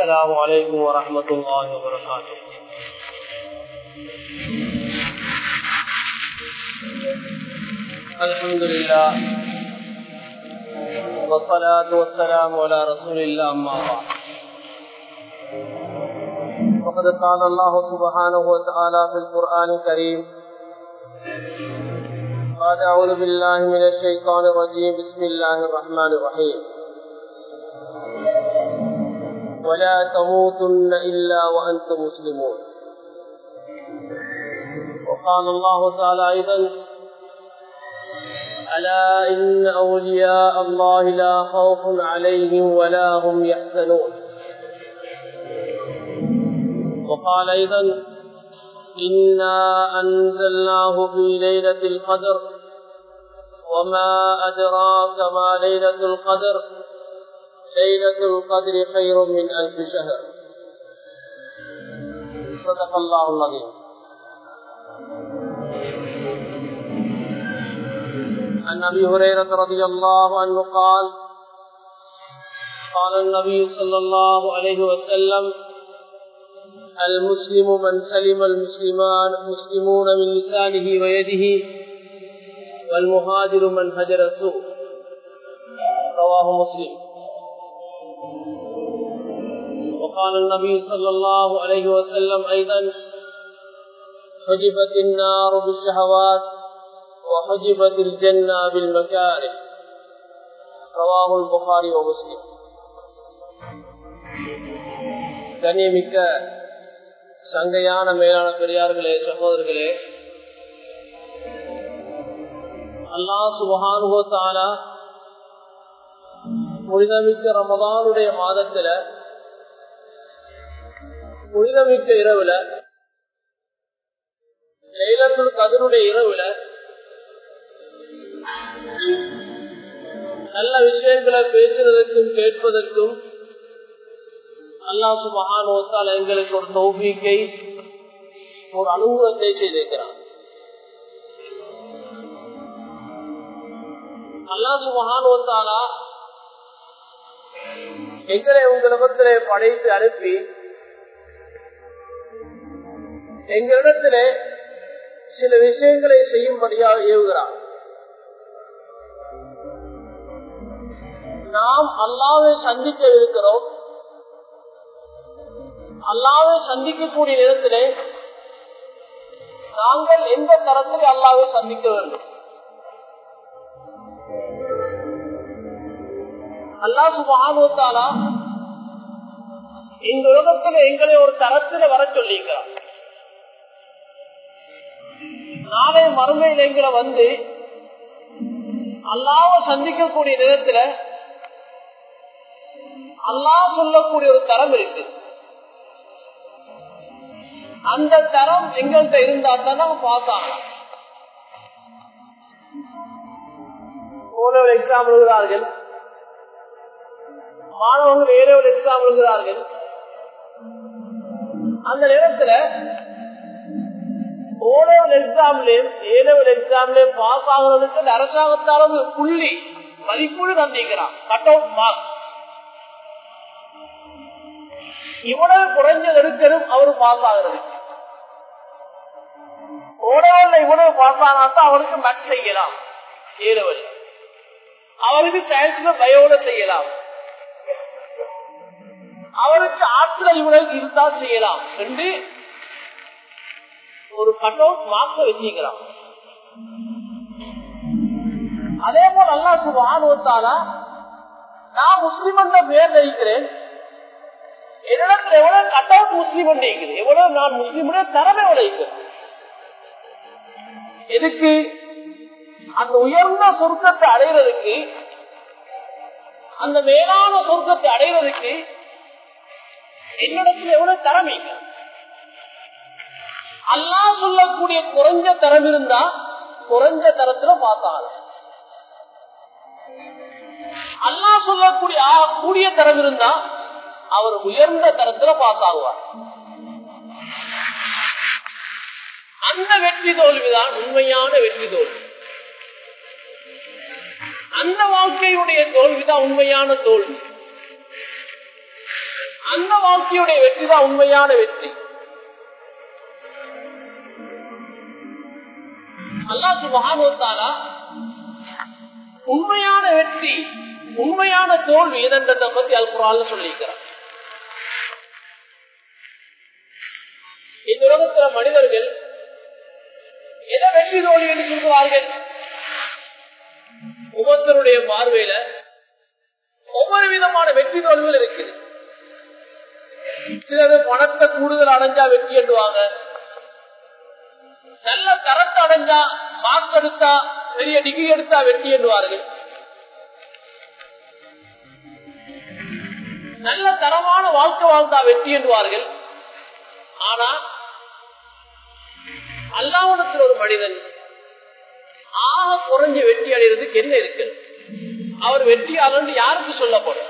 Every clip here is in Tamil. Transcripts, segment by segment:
السلام عليكم ورحمة الله وبركاته الحمد لله والصلاة والسلام على رسول الله أما بعد وقد قال الله سبحانه وتعالى في القرآن الكريم قال أعوذ بالله من الشيطان الرجيم بسم الله الرحمن الرحيم ولا تموتن إلا وأنتم مسلمون وقال الله تعالى أيضا ألا إن أولياء الله لا خوف عليهم ولا هم يحزنون وقال أيضا إنا أنزلناه في ليلة القدر وما أدراك ما ليلة القدر ليلة القدر خير من ألف شهر صدق الله العظيم عن أبي هريرة رضي الله عنه قال قال النبي صلى الله عليه وسلم المسلم من سلم المسلمان مسلمون من لسانه ويده والمهاجر من هجر السوء رواه مسلم وقال النبي صلى الله عليه وسلم أيضا حجبت النار بالشهوات وحجبت الجنة بالمكاره رواه البخاري ومسلم கண்ணியமிக்க சங்கையான மேலான பெரியார்களே சகோதரர்களே அல்லா சுபகானுகோத்தானா புனிதமிக்க ரமதானுடைய மாதத்துல புனிதமிக்க இரவுல லைலத்துல் கதருடைய இரவுல நல்ல விஷயங்களை பேசுறதற்கும் கேட்பதற்கும் அல்லா சுபகானோத்தால் எங்களுக்கு ஒரு தௌபிக்கை ஒரு அனுகூலத்தை செய்திருக்கிறான் அல்லா சுபகானோத்தாலா எங்களை உங்களிடத்திலே படைத்து அனுப்பி எங்களிடத்திலே சில விஷயங்களை செய்யும்படியாக ஏவுகிறார் நாம் அல்லாவை சந்திக்க இருக்கிறோம் அல்லாவை சந்திக்கக்கூடிய நேரத்திலே நாங்கள் எந்த தரத்தில் அல்லாவை சந்திக்க வேண்டும் அல்லா சுபானுவத்தாலா இந்த உலகத்தில் எங்களை ஒரு தரத்தில் வர சொல்லிக்கிறார் நாளை மறுமையில் எங்களை வந்து அல்லாவை சந்திக்கக்கூடிய நேரத்தில் அல்லா சொல்லக்கூடிய ஒரு தரம் இருக்கு அந்த தரம் எங்கள்கிட்ட இருந்தா தான் நம்ம பாஸ் ஆகலாம் ஓலோவில் எக்ஸாம் எழுதுகிறார்கள் மாணவர்கள் ஏழோவில் எக்ஸாம் எழுதுகிறார்கள் அந்த நேரத்துல ஓலோவில் எக்ஸாம்லயும் ஏழோவில் எக்ஸாம்லயும் பாஸ் ஆகுறதுக்கு அரசாங்கத்தால புள்ளி மதிப்புள்ளி தந்திக்கிறான் கட் அவுட் மார்க் இவ்வளவு குறைஞ்சது எடுக்கணும் அவரு பாஸ் ஆகுறது ஓடவல்ல இவ்வளவு பாஸ் ஆனாத்தான் அவருக்கு மேட்ச் செய்யலாம் ஏழவல் அவருக்கு சயின்ஸ்ல பயோட செய்யலாம் அவருக்கு ஆற்றல இவ்வளவு இருந்தா செய்யலாம் என்று ஒரு கட் அவுட் மார்க்ஸ வச்சுக்கிறான் அதே போல் அல்லா சுபானுவத்தாலா நான் முஸ்லிம் என்ற பேர் வைக்கிறேன் என்னிடத்துல எவ்வளவு கட் அவுட் முஸ்லீம் இருக்குது எவ்வளவு நான் முஸ்லீமுடைய தரமே உழைக்கிறேன் எதுக்கு அந்த உயர்ந்த சொர்க்கத்தை அடைகிறதுக்கு அந்த மேலான சொர்க்கத்தை அடைகிறதுக்கு என்னிடத்தில் எவ்வளவு திறமை அல்லா சொல்லக்கூடிய குறைஞ்ச தரம் இருந்தா குறைஞ்ச தரத்துல பார்த்தாங்க அல்லா சொல்லக்கூடிய ஆ- கூடிய தரம் இருந்தா அவர் உயர்ந்த தரத்துல பாஸ் ஆகுவார் அந்த வெற்றி தோல்விதான் உண்மையான வெற்றி தோல்வி அந்த வாழ்க்கையுடைய தோல்விதான் உண்மையான தோல்வி அந்த வாழ்க்கையுடைய வெற்றி தான் உண்மையான வெற்றி அல்லாஹ் மகானோத்தாலா உண்மையான வெற்றி உண்மையான தோல்வி எதன்றதை பத்தி அல் குரான் சொல்லியிருக்கிறார் இந்த உலகத்துல மனிதர்கள் எதை வெற்றி தோல்வி என்று சொல்கிறார்கள் ஒவ்வொருத்தருடைய பார்வையில ஒவ்வொரு விதமான வெற்றி தோல்விகள் இருக்குது சிலது பணத்தை கூடுதல் அடைஞ்சா வெற்றி என்றுவாங்க நல்ல தரத்தை அடைஞ்சா மார்க் எடுத்தா பெரிய டிகிரி எடுத்தா வெற்றி என்றுவார்கள் நல்ல தரமான வாழ்க்கை வாழ்ந்தா வெற்றி என்றுவார்கள் ஆனா அல்லாவனத்தில் ஒரு மனிதன் ஆக குறைஞ்ச வெற்றி அடைகிறதுக்கு என்ன இருக்கு அவர் வெற்றியாளர் யாருக்கு சொல்லப்படும்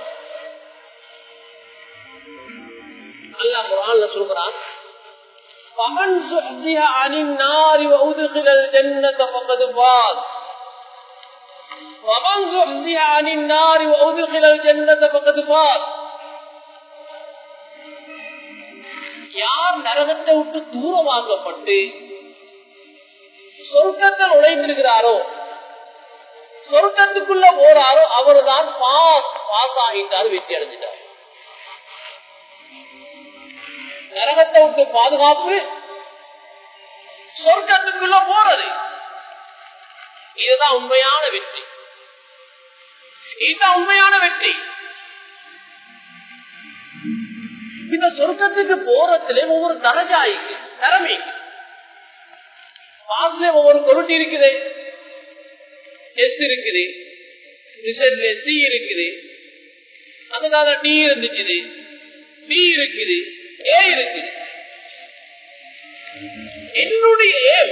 அல்லா குரான்ல சொல்கிறான் فمن زحزح عن النار وأدخل الجنة فقد فاز ومن زحزح عن النار وأدخل الجنة فقد فاز யார் நரகத்தை விட்டு தூரமாக்கப்பட்டு சொர்க்கத்தில் நுழைந்திருக்கிறாரோ சொர்க்கத்துக்குள்ள போறாரோ அவர்தான் பாஸ் பாஸ் ஆகிட்டார் வெற்றி அடைஞ்சிட்டார் நரகத்தை விட்டு பாதுகாப்பு சொர்க்கத்துக்குள்ள போறது இதுதான் உண்மையான வெற்றி இதுதான் உண்மையான வெற்றி இந்த சொர்க்கத்துக்கு போறதுல ஒவ்வொரு தரஜாய்க்கு திறமை பாஸ்ல ஒவ்வொரு கொருட்டி இருக்குது எஸ் இருக்குது ரிசல்ட்ல சி இருக்குது அதுக்காக டி இருந்துச்சு பி இருக்குது ஏ இருக்குது என்னுடைய ஏம்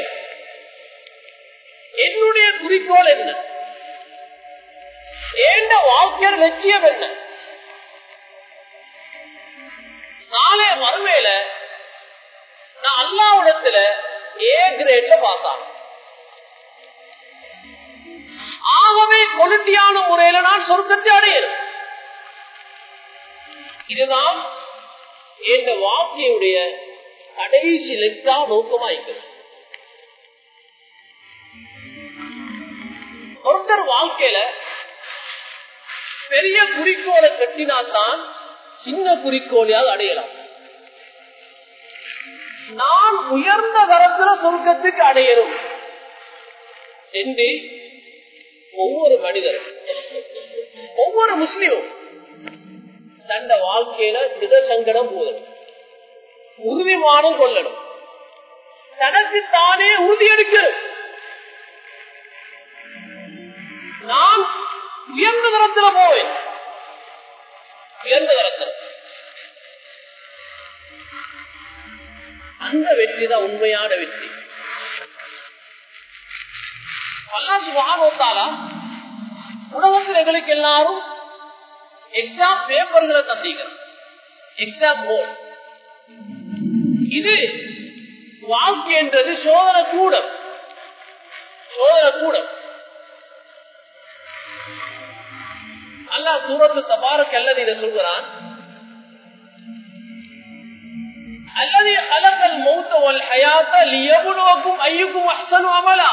என்னுடைய குறிக்கோள் என்ன ஏண்ட வாழ்க்கையோட லட்சியம் என்ன நாளைய மறுமையில நான் அல்லாவிடத்துல ஏ கிரேட்ல பார்த்தான் ஆகவே கொலிட்டியான முறையில நான் சொர்க்கத்தை அடையணும் இதுதான் என் வாழ்க்கையுடைய கடைசி லெக்கா நோக்கமாய்க்கிறது ஒருத்தர் வாழ்க்கையில பெரிய குறிக்கோளை கட்டினால்தான் சின்ன குறிக்கோளையால் அடையலாம் நான் உயர்ந்த தரத்துல சொர்க்கத்துக்கு அடையணும் என்று ஒவ்வொரு மனிதரும் ஒவ்வொரு முஸ்லிமும் தண்ட வாழ்க்கையில திட சங்கடம் போதணும் உறுதிமானம் கொள்ளணும் தனக்கு தானே உறுதி எடுக்கணும் நான் உயர்ந்த தரத்துல போவேன் உயர்ந்த தரத்தில் அந்த வெற்றி தான் உண்மையான வெற்றி அல்லா சுபானோத்தாலா உலகத்தில் எங்களுக்கு எல்லாரும் எக்ஸாம் பேப்பர்களை தந்திக்கிறோம் எக்ஸாம் போர்டு இது வாழ்க்கை என்றது சோதனை கூடம் சோதனை கூடம் அல்லா சூரத்து தபாரக் அல்லது இதை சொல்கிறான் الذي خلق الموت والحياة ليبلوكم أيكم أحسن عملا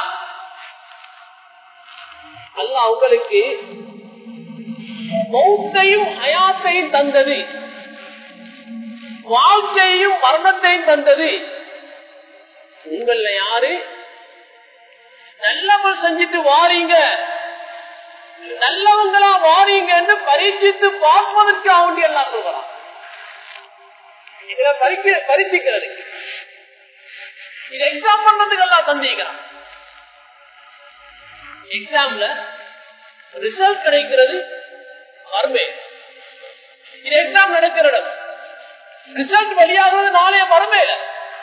அல்லாஹ் உங்களுக்கு மௌத்தையும் ஹயாத்தையும் தந்தது வாழ்க்கையையும் மரணத்தையும் தந்தது உங்கள யாரு நல்லவன் செஞ்சுட்டு வாரீங்க நல்லவங்களா வாரீங்கன்னு பரீட்சித்து பார்ப்பதற்காக வேண்டி எல்லாம் சொல்கிறான் இதுல பறிக்க பரிசிக்கிறது இது எக்ஸாம் பண்றதுக்கு எல்லாம் தந்திக்கிறான் எக்ஸாம்ல ரிசல்ட் கிடைக்கிறது மர்மே இது எக்ஸாம் நடக்கிற இடம் ரிசல்ட் வெளியாகிறது நாளைய மர்மேல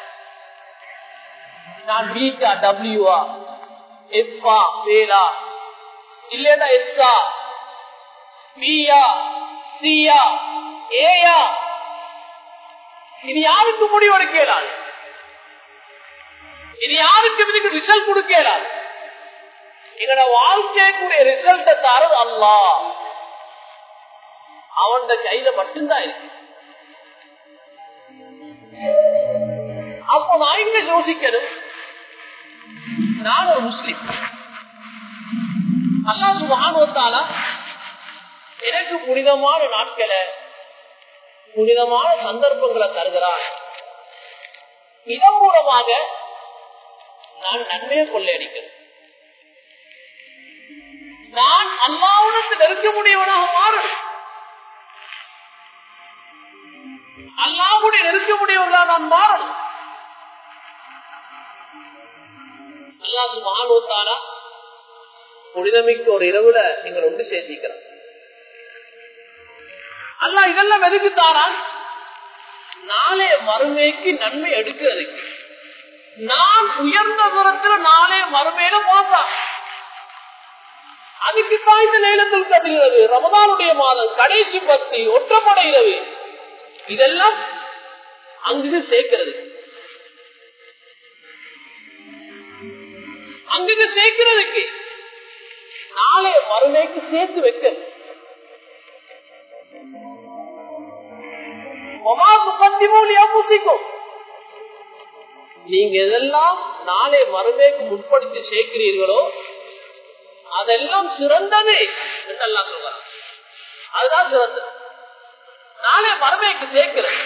நான் வீக்கா டபிள்யூஆ எஃப்ஆ பேலா இல்லைன்னா எஸ்ஆ பியா சியா ஏயா இது யாருக்கு முடிவெடுக்கலாது இது யாருக்கு இதுக்கு ரிசல்ட் கொடுக்கலாது எங்களோட வாழ்க்கைக்குரிய ரிசல்ட்டை தரது அல்லா அவன் கையில மட்டும்தான் இருக்கு அப்போ நான் இங்க யோசிக்கணும் நான் ஒரு முஸ்லிம் அல்லா சுபானுவத்தால எனக்கு புனிதமான நாட்களை புனிதமான சந்தர்ப்பங்களை தருகிறார் இதன் மூலமாக நான் நன்மையை கொள்ளையடிக்கிறேன் நான் அல்லாவுடன் நெருக்க முடியவனாக மாறும் அல்லாவுடைய நெருக்க முடியவர்களாக நான் மாறணும் அல்லாது மகானோத்தாரா புனிதமிக்க ஒரு இரவுல நீங்கள் ஒன்று சேர்த்திக்கலாம் அல்லா இதெல்லாம் எதுக்கு தாரான் நாளே மறுமைக்கு நன்மை எடுக்கிறதுக்கு நான் உயர்ந்த தூரத்துல நாளே மறுமையில பாசா அதுக்கு தான் இந்த நேரத்தில் கட்டுகிறது ரமதானுடைய மாதம் கடைசி பத்தி ஒற்றப்பட இரவு இதெல்லாம் அங்கு சேர்க்கிறது அங்கு சேர்க்கிறதுக்கு நாளை மறுமைக்கு சேர்த்து வைக்கிறது நீங்க எதெல்லாம் நாளை மறுமைக்கு முற்படுத்தி சேர்க்கிறீர்களோ அதெல்லாம் சிறந்தது என்றெல்லாம் சொல்றாங்க அதுதான் சிறந்தது நாளை மறுமைக்கு சேர்க்கிறது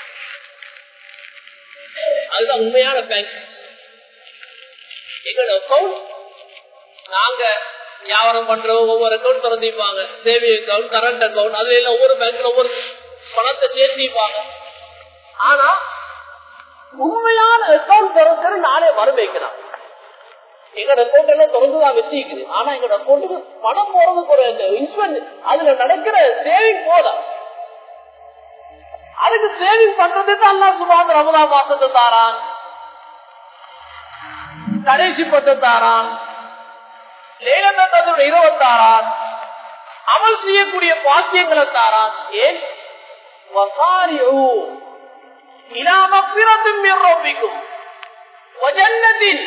அதுதான் உண்மையான பேங்க் எங்களோட அக்கௌண்ட் நாங்க வியாபாரம் பண்றோம் ஒவ்வொரு அக்கௌண்ட் திறந்திருப்பாங்க சேவிங் அக்கௌண்ட் கரண்ட் அக்கௌண்ட் அதுல எல்லாம் ஒவ்வொரு பேங்க்ல ஒவ்வொரு பணத்தை சேர்த்திருப்பாங்க ஆனா உண்மையான அக்கௌண்ட் திறக்கிற நாளே வரும் வைக்கிறான் எங்களோட அக்கௌண்ட் எல்லாம் திறந்துதான் வச்சிருக்குது ஆனா எங்களோட அக்கௌண்ட்டுக்கு பணம் போறதுக்கு ஒரு இன்சூரன்ஸ் அதுல நடக்கிற சேவிங் போதும் அதுக்கு சேவிங் பண்றதுக்கு அல்லா சுபாங்க ரமதா மாசத்தை தாரான் கடைசி பத்து தாரான் லேலந்தோட இருபத்தாறான் அமல் செய்யக்கூடிய பாக்கியங்களை தாரான் ஏன் வசாரியோ இலாமப்பிரத்தும் ரோபிக்கும் வஜன்னத்தின்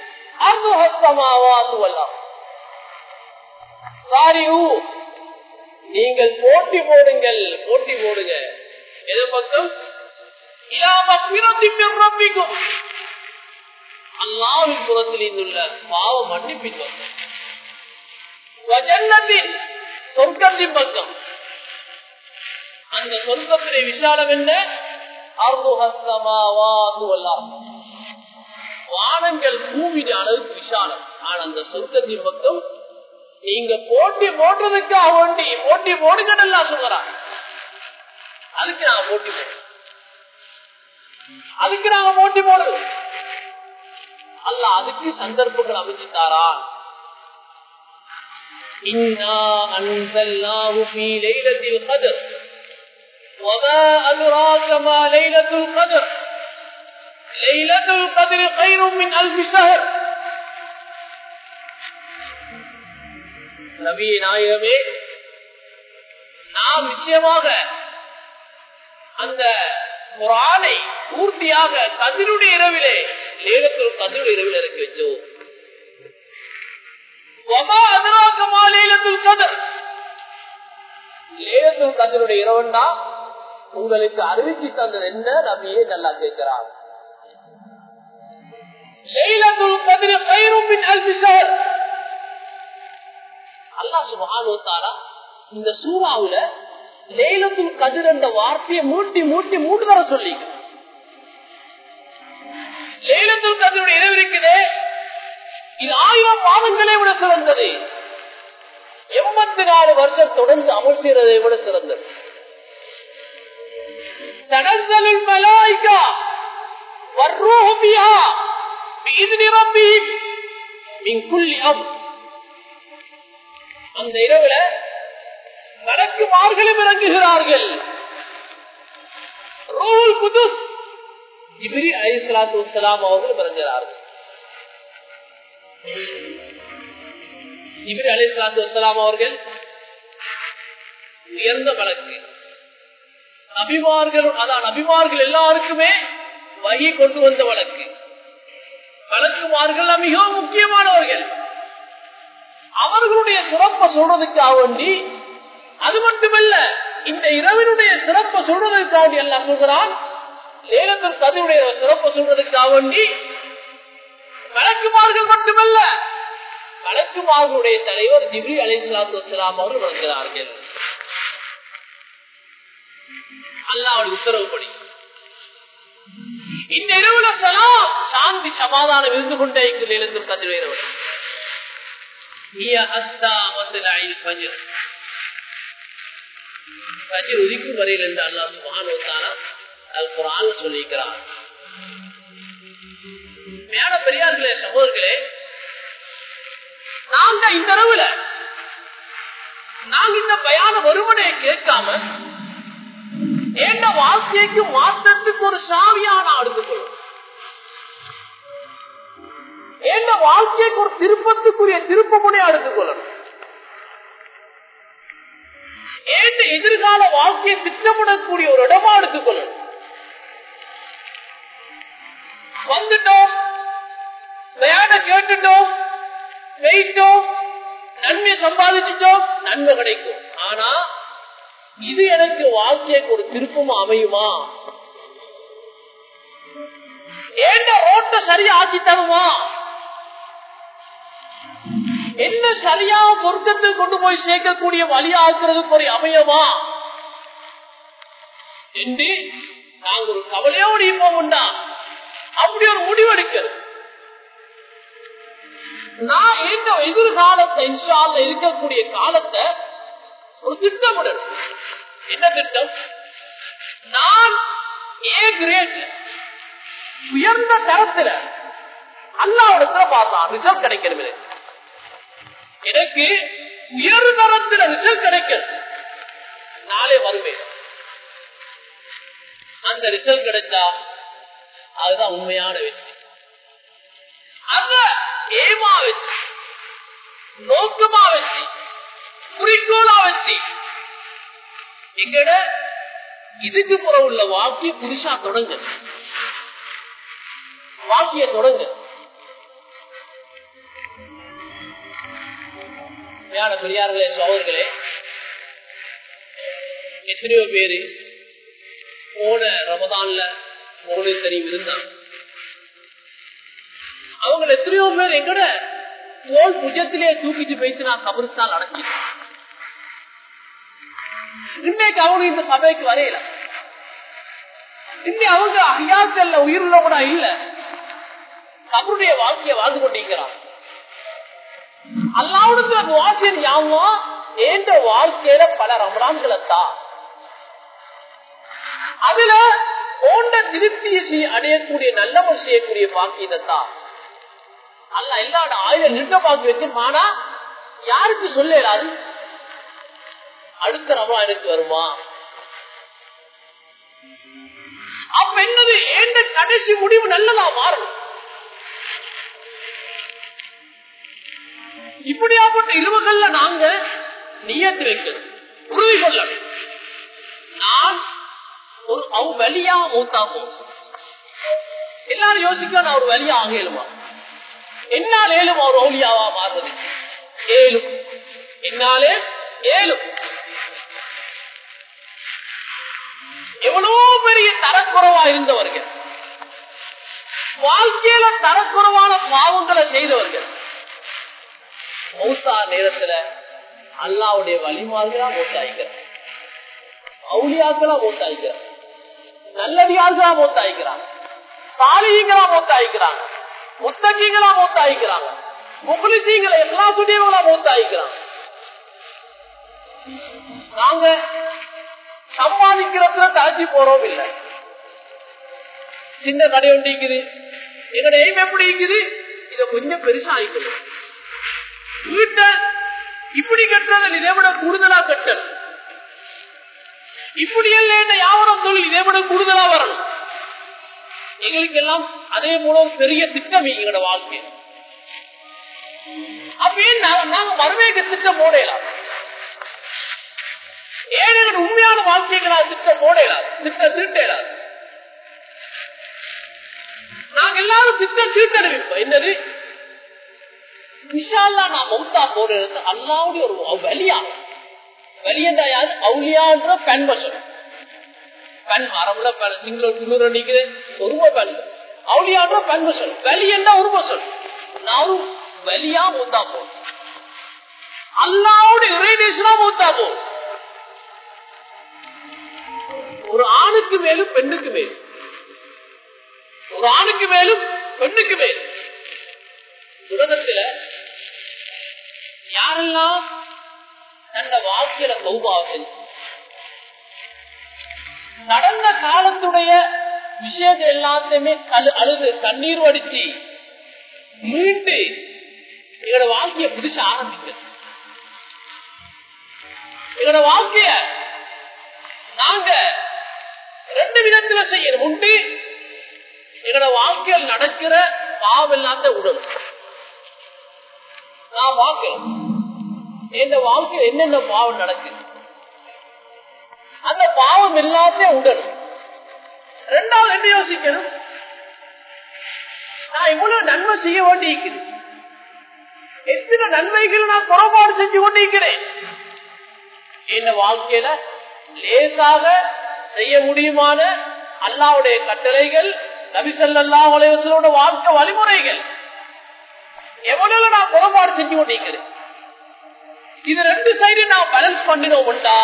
நீங்கள் போட்டி போடுங்கள் போட்டி போடுங்க எது பக்கம் இலாமப்பிரத்தும் ரோபிக்கும் அல்லாவின் புறத்தில் இருந்துள்ள பாவ மன்னிப்பின் பக்கம் வஜன்னத்தின் சொர்க்கத்தின் பக்கம் அந்த சொர்க்கத்திலே விசாலம் என்ன வானங்கள் பூமியின் அளவுக்கு விசாலம் ஆனா அந்த சொர்க்கத்தின் பக்கம் நீங்க போட்டி போடுறதுக்காக வேண்டி போட்டி போடுங்கன்னு சொல்றாங்க அதுக்கு நாங்க போட்டி போடுறோம் அதுக்கு நாங்க போட்டி போடுறோம் அல்ல அதுக்கு சந்தர்ப்பங்கள் அமைச்சுட்டாரா إنا أنزلناه في ليلة القدر وما أدراك ما ليلة القدر ليلة القدر خير من ألف شهر நபி நாயகமே நாம் நிச்சயமாக அந்த குரானை பூர்த்தியாக கதிருடைய இரவிலே லேலத்தில் கதிருடைய இரவில் இறக்கி வச்சோம் கதருடைய இரவண்டா உங்களுக்கு அறிவிச்சு தந்தது என்ன நபியே நல்லா கேட்கிறார் அல்லா சுபானுத்தாரா இந்த சூறாவுல லேலத்துல் கதிர் என்ற வார்த்தையை மூட்டி மூட்டி மூட்டு வர சொல்லி லேலத்துல் கதிருடைய இரவு இருக்குதே இது ஆயிரம் மாதங்களை விட சிறந்தது எண்பத்தி நாலு வருஷம் தொடர்ந்து அமல் செய்யறதை விட சிறந்தது தடந்தலில் மலாய்கா வர்ரோபியா இது நிரம்பி மிங்குள்ளி அம் அந்த இரவுல மலக்குமார்களும் இறங்குகிறார்கள் ரூல் குதுஸ் இபிரி அலிஸ்லாத்து வலாம் அவர்கள் இறங்குகிறார்கள் இபிரி அலிஸ்லாத்து வலாம் அவர்கள் உயர்ந்த வழக்கு நபிமார்கள் அதான் நபிமார்கள் எல்லாருக்குமே வகி கொண்டு வந்த வழக்கு வழக்குமார்கள் மிகவும் முக்கியமானவர்கள் அவர்களுடைய சிறப்பை சொல்றதுக்காக வேண்டி அது மட்டுமல்ல இந்த இரவினுடைய சிறப்பை சொல்றதுக்காக வேண்டி எல்லாம் சொல்கிறான் லேலத்தில் கதியுடைய சிறப்பு சொல்றதுக்காக வேண்டி வழக்குமார்கள் மட்டுமல்ல வழக்குமார்களுடைய தலைவர் ஜிப்ரி அலி சலாத்து வலாம் அவர்கள் வருகிறார்கள் அல்லாவுடைய உத்தரவுப்படி இந்த இரவுல சலாம் சாந்தி சமாதானம் இருந்து கொண்டே இருக்கிறது எழுந்தும் கதிரவர் உதிக்கும் வரையில் என்று அல்லா சுபான அது குரான் சொல்லியிருக்கிறார் மேல பெரியார்களே சகோதரர்களே நாங்க இந்த அளவுல நாங்க இந்த பயான வருவனை கேட்காம எந்த வாழ்க்கைக்கு மாற்றத்துக்கு ஒரு சாவியான அடுத்துக்கொள்ளும் எந்த வாழ்க்கைக்கு ஒரு திருப்பத்துக்குரிய திருப்பு முனையை எடுத்துக்கொள்ளணும் ஏந்த எதிர்கால வாழ்க்கையை திட்டமிடக்கூடிய ஒரு இடமா எடுத்துக்கொள்ளணும் வந்துட்டோம் தயான கேட்டுட்டோம் வெயிட்டோம் நன்மை சம்பாதிச்சிட்டோம் நன்மை கிடைக்கும் ஆனா இது எனக்கு வாழ்க்கைக்கு ஒரு திருப்பமா அமையுமா ஏண்ட ரோட்ட சரியா ஆக்கி தருமா என்ன சரியா சொர்க்கத்தில் கொண்டு போய் சேர்க்கக்கூடிய வழியா ஆக்குறதுக்கு ஒரு அமையமா என்று நாங்க ஒரு கவலையோடு இருப்போம்டா அப்படி ஒரு முடிவெடுக்கிறது நான் இந்த எதிர்காலத்தை இன்ஷால்ல இருக்கக்கூடிய காலத்தை ஒரு திட்டமிடணும் என்ன திட்டம் நான் ஏ கிரேட் உயர்ந்த தரத்துல அல்லாவிடத்துல பார்த்தா ரிசல்ட் கிடைக்கிறது எனக்கு உயர் தரத்துல ரிசல்ட் கிடைக்கிறது நாளே வருவேன் அந்த ரிசல்ட் கிடைச்சா அதுதான் உண்மையான வெற்றி அத ஏமா வச்சு நோக்கமா வச்சு குறிக்கோளா வச்சு எங்கட இதுக்கு புற உள்ள வாழ்க்கைய புதுசா தொடங்க வாழ்க்கைய தொடங்க பெரியார்களே சோழர்களே எத்தனையோ பேரு போன ரமதான்ல உங்களுக்கு தெரியும் இருந்தாங்க அவங்க எத்தனையோ பேர் எங்கட தோல் புஜத்திலே தூக்கிட்டு போயிட்டு நான் கபருஸ்தான் அடைச்சிட்டேன் இன்னைக்கு அவங்க இந்த சபைக்கு வரையல இன்னைக்கு அவங்க ஐயாக்கல்ல உயிருள்ள கூட இல்ல கபருடைய வாழ்க்கையை வாழ்ந்து கொண்டிருக்கிறான் அல்லாவுடைய வாசியன் யாவும் ஏந்த வாழ்க்கையில பல ரமலான்களைத்தான் அதுல போன்ற திருப்தியை செய்ய அடையக்கூடிய நல்லவன் செய்யக்கூடிய பாக்கியத்தான் அல்ல எல்லாட ஆயுத நின்ற பாக்கி வச்சு மானா யாருக்கு சொல்லலாது அடுத்த ரமலா எனக்கு வருமா அப்ப என்னது ஏண்ட கடைசி முடிவு நல்லதா மாறும் இப்படியாப்பட்ட இரவுகள்ல நாங்க நியத்து வைக்கணும் உறுதி கொள்ளணும் நான் ஒரு அவ வழியா மூத்தாகும் எல்லாரும் யோசிக்க நான் ஒரு வழியா ஆகலுமா என்னால் ஏழும் ஒரு ஓலியாவா மாறுவது ஏழும் என்னாலே ஏழும் எவ்வளவு பெரிய தரக்குறவா இருந்தவர்கள் வாழ்க்கையில தரக்குறவான பாவங்களை செய்தவர்கள் மௌசா நேரத்துல அல்லாவுடைய வழிமாறுகளா மூத்தாய்க்கிறார் அவுளியாக்களா மூத்தாய்க்கிறார் நல்லடியார்களா மூத்தாய்க்கிறாங்க சாலிகளா மூத்தாய்க்கிறாங்க முத்தகிகளா மூத்தாய்க்கிறாங்க முகுலிசீங்களை எல்லா சுடியவங்களா மூத்தாய்க்கிறாங்க நாங்க சம்பாதிக்கிறதுல தாழ்ச்சி போறோம் இல்ல சின்ன கடை ஒன்று இருக்குது எங்களோட எய்ம் எப்படி இருக்குது இத கொஞ்சம் பெருசா ஆயிக்கணும் வீட்டை இப்படி கட்டுறதில் இதை விட கூடுதலா கட்டணும் இப்படி இல்லை இந்த யாவரம் தொழில் இதை விட கூடுதலா வரணும் எங்களுக்கு எல்லாம் அதே மூலம் பெரிய திட்டம் எங்களோட வாழ்க்கை அப்பயே நாங்க மறுவேக திட்டம் போடலாம் ஏன் எங்களோட உண்மையான வாழ்க்கைகளா திட்டம் போடலாம் திட்டம் தீட்டலாம் நாங்க எல்லாரும் திட்டம் தீட்டணும் என்னது விஷாலா நான் மௌத்தா போறது அல்லாவுடைய ஒரு வலியா வலியண்டா யாரு அவுலியான்ற பெண் வசம் பெண் அரபுல பெண் சிங்கள துணூறு நிக்குது உருவ பெண் அவளியான்ற பெண் சொல் வெளி என்ன உருவ சொல் நான் வெளியா மூத்தா போ அல்லாவோட இறைநேசனா மூத்தா போ ஒரு ஆணுக்கு மேலும் பெண்ணுக்கு மேலும் ஒரு ஆணுக்கு மேலும் பெண்ணுக்கு மேலும் உலகத்துல யாரெல்லாம் தன்னை வாழ்க்கையில சௌபாவ நடந்த காலத்துடைய விஷயங்கள் எல்லாத்தையுமே கழு அழுது கண்ணீர் வடிச்சு மீண்டு எங்களோட வாழ்க்கைய புதுசு ஆரம்பிக்கிறது எங்களோட வாழ்க்கைய நாங்க ரெண்டு விதத்துல செய்யணும் உண்டு எங்களோட வாழ்க்கையில் நடக்கிற பாவெல்லாத்த உடல் நான் பார்க்கிறேன் என் வாழ்க்கையில் என்னென்ன பாவம் நடக்குது அந்த பாவம் எல்லாத்தையும் உடல் ரெண்டாவது என்ன யோசிக்கணும் நான் இவ்வளவு நன்மை செய்ய வேண்டியிருக்கிறேன் எத்தனை நன்மைகள் நான் குறைபாடு செஞ்சு கொண்டிருக்கிறேன் என் வாழ்க்கையில லேசாக செய்ய முடியுமான அல்லாவுடைய கட்டளைகள் நபிசல்லா உலகத்தோட வாழ்க்கை வழிமுறைகள் எவ்வளவு நான் குறைபாடு செஞ்சு கொண்டிருக்கிறேன் இது ரெண்டு சைடு நான் பேலன்ஸ் பண்ணினோம்டா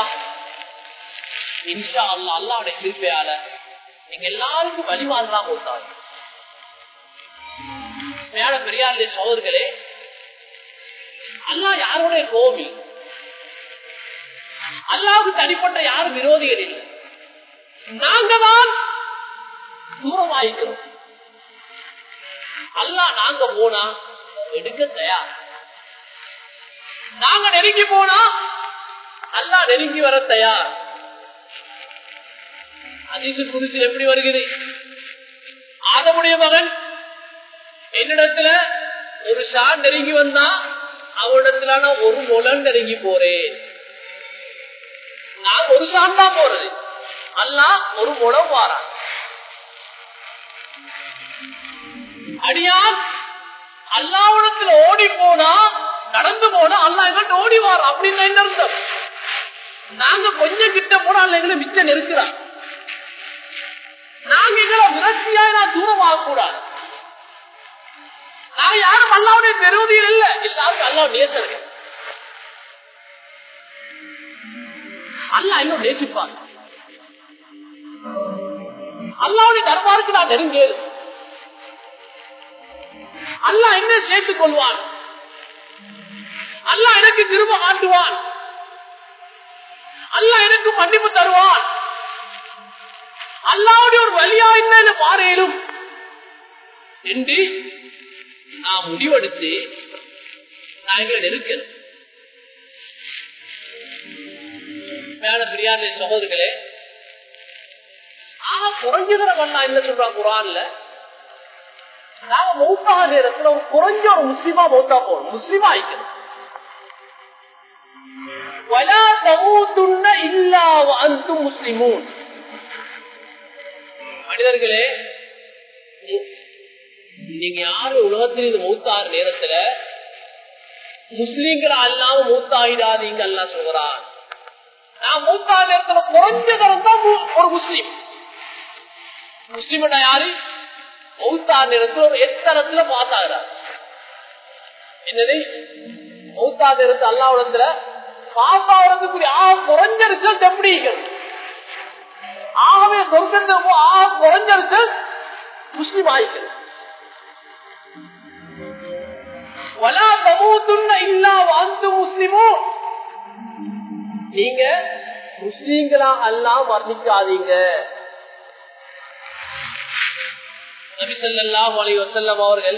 இன்ஷா அல்லா அல்லாவுடைய கிருப்பையால நீங்க எல்லாருக்கும் வழிமாறலாம் போட்டாங்க மேல பெரியாருடைய சோதர்களே அல்லா யாருடைய கோபி அல்லாவுக்கு தனிப்பட்ட யாரும் விரோதிகள் இல்லை நாங்க தான் தூரமாயிருக்கிறோம் அல்லா நாங்க போனா எடுக்க தயார் நாங்க நெருங்கி போனா அல்லா நெருங்கி வர தயார் அதிசு புதுசு எப்படி வருகிறது ஆதமுடைய மகன் என்னிடத்துல ஒரு ஷான் நெருங்கி வந்தா அவனிடத்துல நான் ஒரு முலன் நெருங்கி போறேன் நான் ஒரு ஷான் தான் போறது அல்லா ஒரு முடம் வாரான் அடியான் அல்லாவிடத்துல ஓடி போனா நடந்து போனா அல்லா எங்கிட்ட ஓடி வார அப்படின்னு என்ன அர்த்தம் நாங்க கொஞ்சம் கிட்ட போனா அல்ல எங்களை மிச்சம் நெருக்கிறான் நாங்க எங்களை விரக்தியா நான் தூரம் ஆகக்கூடாது நாங்க யாரும் அல்லாவுடைய பெருவதியில் இல்ல எல்லாருக்கும் அல்லா நேசர்கள் அல்லா இன்னும் நேசிப்பாங்க அல்லாவுடைய தர்பாருக்கு நான் நெருங்கியது அல்லா என்ன சேர்த்துக் கொள்வான் அல்லா எனக்கு திரும்ப மாட்டுவான் அல்லா எனக்கு மன்னிப்பு தருவான் அல்லாவுடைய ஒரு வழியா என்ன பாறையிலும் என்று நான் முடிவெடுத்து நான் எங்களை நெருக்கணும் மேல பிரியாத சகோதரர்களே ஆனா குறைஞ்சதரவன் நான் என்ன சொல்றான் குரான்ல நாம மௌத்தாக நேரத்துல ஒரு குறைஞ்ச ஒரு முஸ்லிமா மௌத்தா போகணும் முஸ்லிமா ஆயிக்கணும் ولا تموتن الا وانتم مسلمون மனிதர்களே நீங்க யாரு உலகத்தில் இது மூத்தாறு நேரத்துல முஸ்லீம்களா அல்லாம மூத்தாயிடாதீங்க அல்லா சொல்றான் நான் மூத்தாறு நேரத்துல குறைஞ்ச தரம் தான் ஒரு முஸ்லீம் முஸ்லீம் யாரு மௌத்தார் நேரத்தில் ஒரு எத்தனத்துல பாஸ் ஆகிறார் என்னது மௌத்தார் நேரத்தில் அல்லாவிடத்துல பாஸ் ஆகிறதுக்குரிய ஆக குறைஞ்ச ரிசல்ட் எப்படி ஆகவே சொர்க்கத்திற்கு ஆக குறைஞ்ச ரிசல்ட் முஸ்லீம் ஆயிக்கிறது வலா தமூத்துன்ன இல்லா வாழ்ந்து முஸ்லிமும் நீங்க முஸ்லீம்களா எல்லாம் வர்ணிக்காதீங்க நபிசல்லாஹ் அலி வசல்லம் அவர்கள்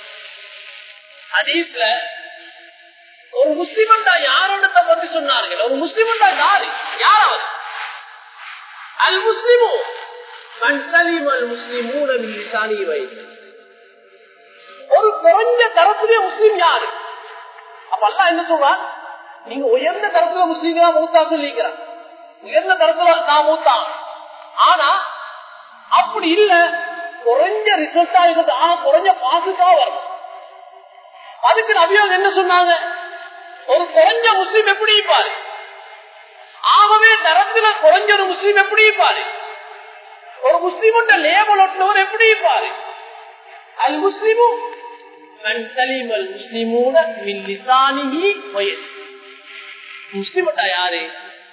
ஹதீஸ்ல ஒரு முஸ்லிமண்டா யாரோட பத்தி சொன்னார்கள் ஒரு முஸ்லிமண்டா யாரு யாராவது அல் முஸ்லிமோ மன்சலிம் அல் முஸ்லிமூன மிசானி வை ஒரு குறைஞ்ச தரத்திலே முஸ்லிம் யாரு அப்ப அல்லா என்ன சொல்றான் நீங்க உயர்ந்த தரத்துல முஸ்லீம்களா மூத்தா சொல்லிக்கிறான் உயர்ந்த தரத்துல நான் மூத்தான் ஆனா அப்படி இல்ல குறைஞ்ச ரிசல்ட்டா இருக்குது ஆனா குறைஞ்ச பாசுக்கா வரணும் அதுக்கு நபியாக என்ன சொன்னாங்க ஒரு குறைஞ்ச முஸ்லீம் எப்படி இருப்பாரு ஆகவே தரத்துல குறைஞ்ச ஒரு முஸ்லீம் எப்படி இருப்பாரு ஒரு முஸ்லிமுண்ட லேபல் ஒட்டவர் எப்படி இருப்பாரு அல் முஸ்லிமு மன் சலீமல் முஸ்லிமூன மின் லிசானிஹி வயது முஸ்லிமட்டா யாரு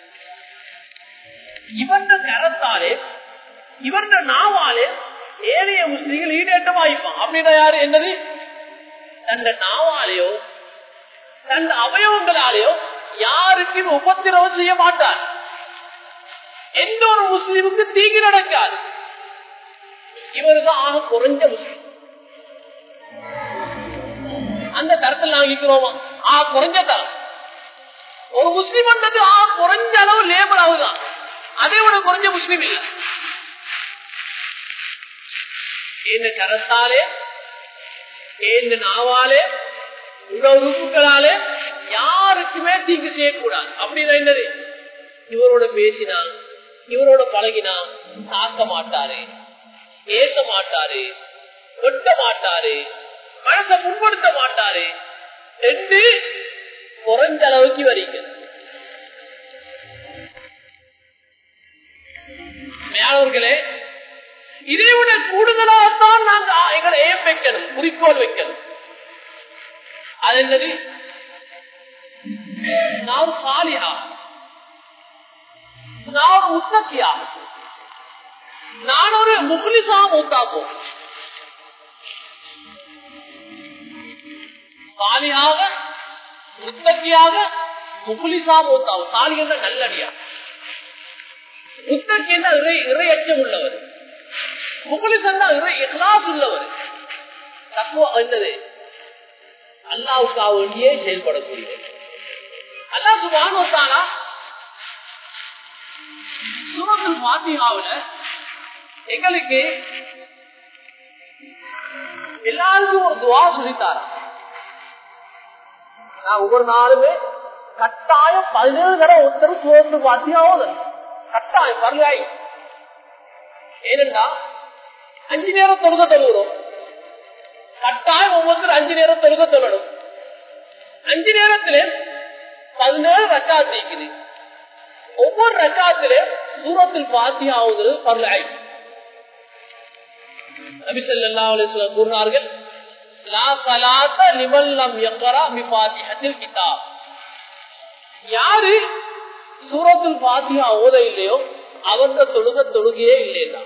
இவந்த கரத்தாலே இவந்த நாவாலே ஏழைய முஸ்லிம்கள் ஈடேற்றம் ஆயிப்பான் அப்படின்னா யாரு என்னது தந்த நாவாலேயோ தந்த அவயவங்களாலேயோ யாருக்கும் உபத்திரவம் செய்ய மாட்டார் எந்த ஒரு முஸ்லீமுக்கு தீங்கு நடக்காது இவருதான் ஆக குறைஞ்ச முஸ்லீம் அந்த தரத்தில் நாங்கிக்கிறோமா ஆ குறைஞ்ச தரம் ஒரு முஸ்லீம் ஆ குறைஞ்ச அளவு லேபர் ஆகுதான் அதை விட குறைஞ்ச முஸ்லீம் இல்லை இந்த கரத்தாலே இந்த நாவாலே உணவுகளாலே யாருக்குமே தீங்கு செய்யக்கூடாது அப்படின்னா என்னது இவரோட பேசினா இவரோட பழகினா தாக்க மாட்டாரு பேச மாட்டாரு வெட்ட மாட்டாரு மனசை முன்படுத்த மாட்டாரு என்று குறைஞ்ச அளவுக்கு வரீங்க மேலவர்களே இதை விட கூடுதலாகத்தான் நாங்க எங்களை ஏன் வைக்கணும் குறிக்கோள் வைக்கணும் அது என்னது நான் சாலியா நான் ஒரு உத்தத்தியா நான் ஒரு முகுலிசா மூத்தாப்போம் சாலியாக முத்தக்கியாக முகுலிசா மூத்தாவும் சாலி என்ற நல்லடியா முத்தக்கி என்ற இறை இறையச்சம் உள்ளவர் முகுலிசன் இறை இஹ்லாஸ் உள்ளவர் தக்குவா என்னது அல்லாவுக்காக வேண்டியே செயல்படக்கூடியவர் அல்லா சுபானுவத்தானா சூரத்தில் பாத்தியாவில எங்களுக்கு எல்லாருக்கும் ஒரு துவா சொல்லித்தாரா நான் ஒவ்வொரு நாளுமே கட்டாயம் பதினேழு தடவை ஒருத்தர் சூரத்து பாத்தியாவது கட்டாயம் பரவாய் ஏனென்றா அஞ்சு நேரம் தொழுக தொழுகிறோம் கட்டாயம் ஒவ்வொருத்தர் அஞ்சு நேரம் தொழுக தொழணும் அஞ்சு நேரத்திலே பதினேழு ரக்காத்து இருக்குது ஒவ்வொரு ரக்காத்திலே சூரத்தில் பாத்தி ஆகுது பரலாய் நபிசல்லா அலிஸ்லாம் கூறினார்கள் யாரு சூரத்தில் பாத்தியா ஓத இல்லையோ அவங்க தொழுக தொழுகையே இல்லையா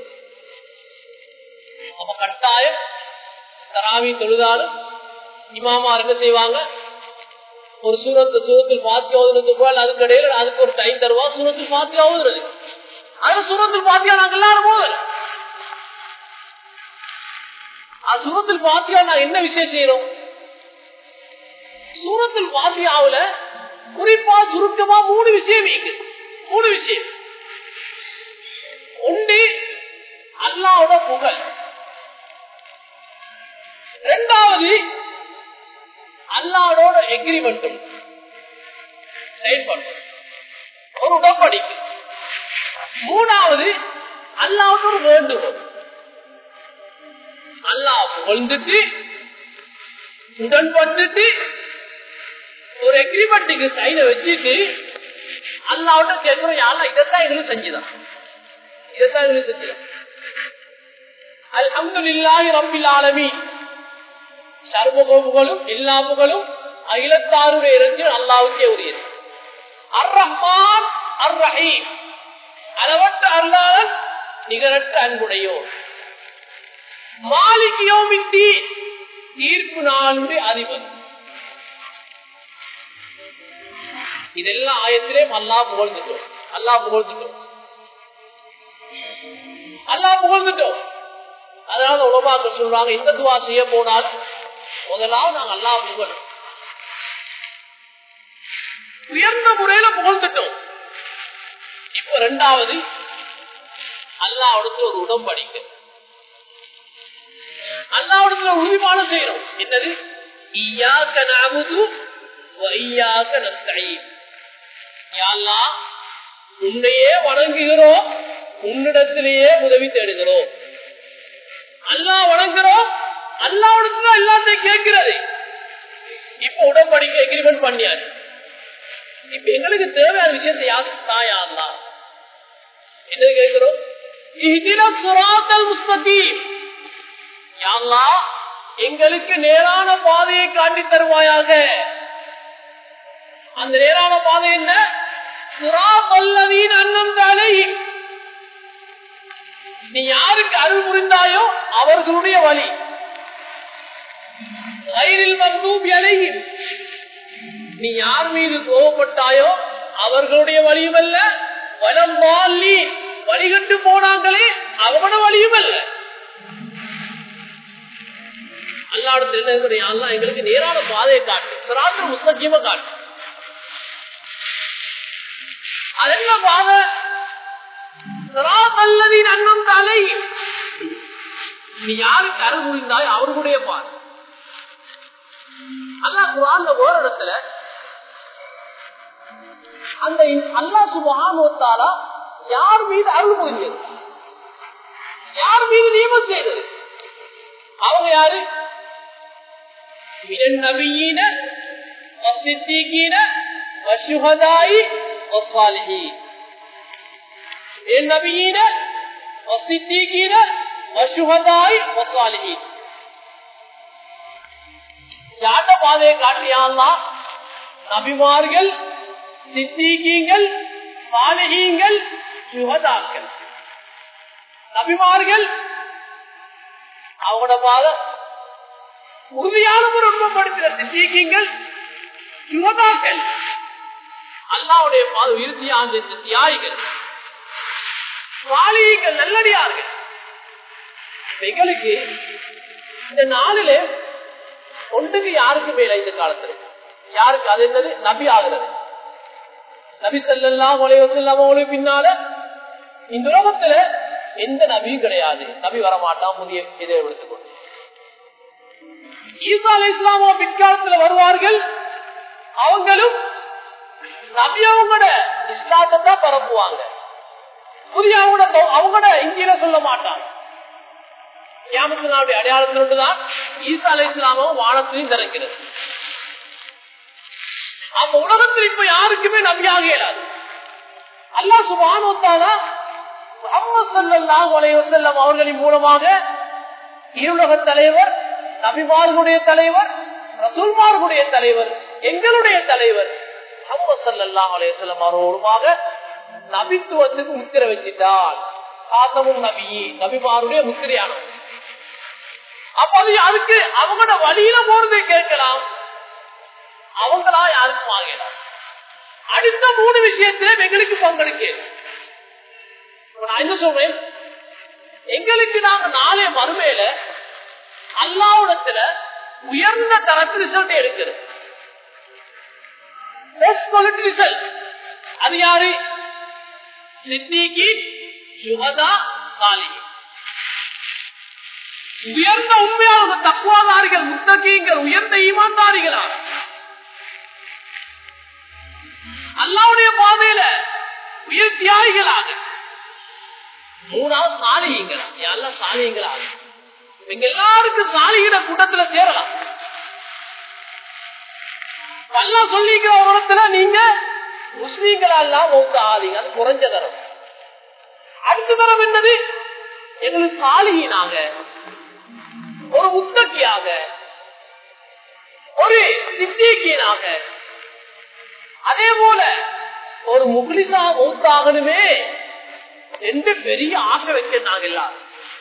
அப்ப கட்டாயம் தராவி தொழுதாலும் இமாமா என்ன செய்வாங்க ஒரு சூரத்து சூரத்தில் பாத்தியா ஓதுறதுக்கு அதுக்கு இடையில அதுக்கு ஒரு டைம் தருவா சூரத்தில் பாத்தியா ஓதுறது அது சூரத்தில் பாத்தியா நாங்க எல்லாரும் போதல சூரத்தில் பாத்தியா நான் என்ன விஷயம் செய்யறோம் சூரத்தில் பாத்தியாவுல குறிப்பா சுருக்கமா மூணு விஷயம் இருக்கு மூணு விஷயம் ஒன்று அல்லாவோட புகழ் ரெண்டாவது அல்லாவோட எக்ரிமெண்ட் செயல்படும் ஒரு உடன்படிக்கை மூணாவது அல்லாவோட ஒரு வேண்டுகோள் அல்லா புகழ்ந்துட்டு உடன்பட்டுட்டு ஒரு எக்ரிமெண்ட்டுக்கு சைனை வச்சுட்டு அல்லாவோட கேட்கிறோம் யாரா இதைத்தான் எங்களுக்கு செஞ்சுதான் இதைத்தான் எங்களுக்கு செஞ்சுதான் அல்ஹம்துலில்லாஹி ரப்பில் ஆலமீன் சர்வ புகழும் எல்லா புகழும் அகிலத்தாருடைய இருந்து அல்லாவுக்கே உரியது அர் ரஹ்மான் அர் ரஹீம் அளவற்ற அல்லாதன் நிகரற்ற அன்புடையோர் மாலிகியோமின் தீர்ப்பு நாளுடைய அதிபர் இதெல்லாம் ஆயத்திலே அல்லா புகழ்ந்துட்டோம் அல்லா புகழ்ந்துட்டோம் அல்லா புகழ்ந்துட்டோம் அதனால உலமாக்கள் சொல்றாங்க இந்த துவா செய்ய போனால் முதலாவது நாங்க அல்லா புகழ் உயர்ந்த முறையில புகழ்ந்துட்டோம் இப்ப ரெண்டாவது அல்லாவிடத்துல ஒரு உடம்படிக்கை அல்லாவிடத்துல உறுதிப்பாடு செய்யணும் என்னது ஈயாக்க நாகுது வையாக்க நஸ்தீன் உன்னையே வணங்குகிறோம் உன்னிடத்திலேயே உதவி தேடுகிறோம் அல்லா வணங்குறோம் அல்லாவிடத்துல எல்லாத்தையும் கேட்கிறது இப்ப உடன்படிக்கை எக்ரிமெண்ட் பண்ணியாரு இப்ப எங்களுக்கு தேவையான விஷயத்தை யாரு தாயா அல்லா என்ன கேட்கிறோம் இஹ்தின சிராத்தல் முஸ்தகீம் யா அல்லாஹ் எங்களுக்கு நேரான பாதையை காட்டி தருவாயாக அந்த நேரான பாதை என்ன சிராத்தல்லதீன் அன்னம் அலைஹிம் நீ யாருக்கு அருள் புரிந்தாயோ அவர்களுடைய வழி ரயிலில் மருதூபி அலைஹிம் நீ யார் மீது கோவப்பட்டாயோ அவர்களுடைய வழியும் அல்ல வலம் வாலி வழிகட்டு போனாங்களே அவனோட வழியும் அல்ல அல்லாடத்தில் அல்லா எங்களுக்கு நேரான பாதையை காட்டு சிராத்திர முஸ்தகியமா காட்டு அது என்ன பாதை சிராத்தல்லதின் அன்னம் தலை நீ யாருக்கு அருள் புரிந்தாய் அவர்களுடைய பாதை அல்லா குரான் ஒரு இடத்துல அந்த அல்லா சுபானுவத்தாலா யார் மீது அருள் புரிஞ்சது யார் மீது நியமம் செய்தது அவங்க யாரு நபியின வசுகதாயி நபியின வசித்தீகீன வசுகதாய் வசாலிஹி யாட்ட பாதையை காட்டியாலாம் நபிமார்கள் சித்திகீங்கள் சாலிகீங்கள் சுகதாக்கள் நபிமார்கள் அவங்களோட பாத உறுதியான ஒரு உண்மைப்படுத்தின சித்திகீங்கள் சுகதாக்கள் அல்லாவுடைய பாத இறுதியாக தியாகிகள் சாலிகங்கள் நல்லடியார்கள் எங்களுக்கு இந்த நாளிலே ஒன்றுக்கு யாருக்கு மேல இந்த காலத்துல யாருக்கு அது என்னது நபி ஆகிறது நபி செல்லாம் அவங்களுக்கு பின்னால இந்த உலகத்துல எந்த நபியும் கிடையாது நபி வரமாட்டான் புதிய இதை எடுத்துக்கொண்டு ஈசா அலி இஸ்லாமோ பிற்காலத்துல வருவார்கள் அவங்களும் நபி அவங்களோட இஸ்லாத்தை தான் பரப்புவாங்க புதிய அவங்களோட அவங்களோட இந்தியில சொல்ல மாட்டாங்க கியாமத்தினுடைய அடையாளத்தினோடுதான் ஈசா அலை இஸ்லாமும் வானத்திலையும் திறக்கிறது அப்ப உலகத்தில் இப்ப யாருக்குமே நம்பியாக இயலாது அல்லா சுபானுத்தானா அவர்களின் மூலமாக இருலக தலைவர் நபிமார்களுடைய தலைவர் ரசூல்மார்களுடைய தலைவர் எங்களுடைய தலைவர் அவரோடுமாக நபித்துவத்துக்கு முத்திர வச்சிட்டார் காசமும் நபி நபிமாருடைய முத்திரையானவர் அப்ப அது அதுக்கு அவங்களோட வழியில போறதை கேட்கலாம் அவங்களா யாருக்கும் ஆகலாம் அடுத்த மூணு விஷயத்திலே எங்களுக்கு பங்கெடுக்க நான் என்ன சொல்றேன் எங்களுக்கு நாங்க நாளே மறுமையில அல்லாவிடத்துல உயர்ந்த தரத்து ரிசல்ட் எடுக்கிறது ரிசல்ட் அது யாரு சித்திக்கு சுகதா சாலிகி உயர்ந்த உண்மையான தக்குவாதாரிகள் முத்தகீங்கள் உயர்ந்த ஈமான்தாரிகளா அல்லாவுடைய பாதையில உயிர் தியாகிகளாக மூணாவது சாலிகளா எல்லாம் சாலிகளாக எங்க எல்லாருக்கும் சாலிகிற கூட்டத்துல சேரலாம் நல்லா சொல்லிக்கிற ஒரு இடத்துல நீங்க முஸ்லீம்களா எல்லாம் மௌத்த ஆதிங்க அது குறைஞ்ச தரம் அடுத்த தரம் என்னது எங்களுக்கு சாலிகினாங்க ஒரு முத்தக்கியாக ஒரு சித்தியக்கியனாக அதே போல ஒரு முக்லிசா மூத்தாகணுமே என்று பெரிய ஆசை வைக்க நாங்க எல்லாரும்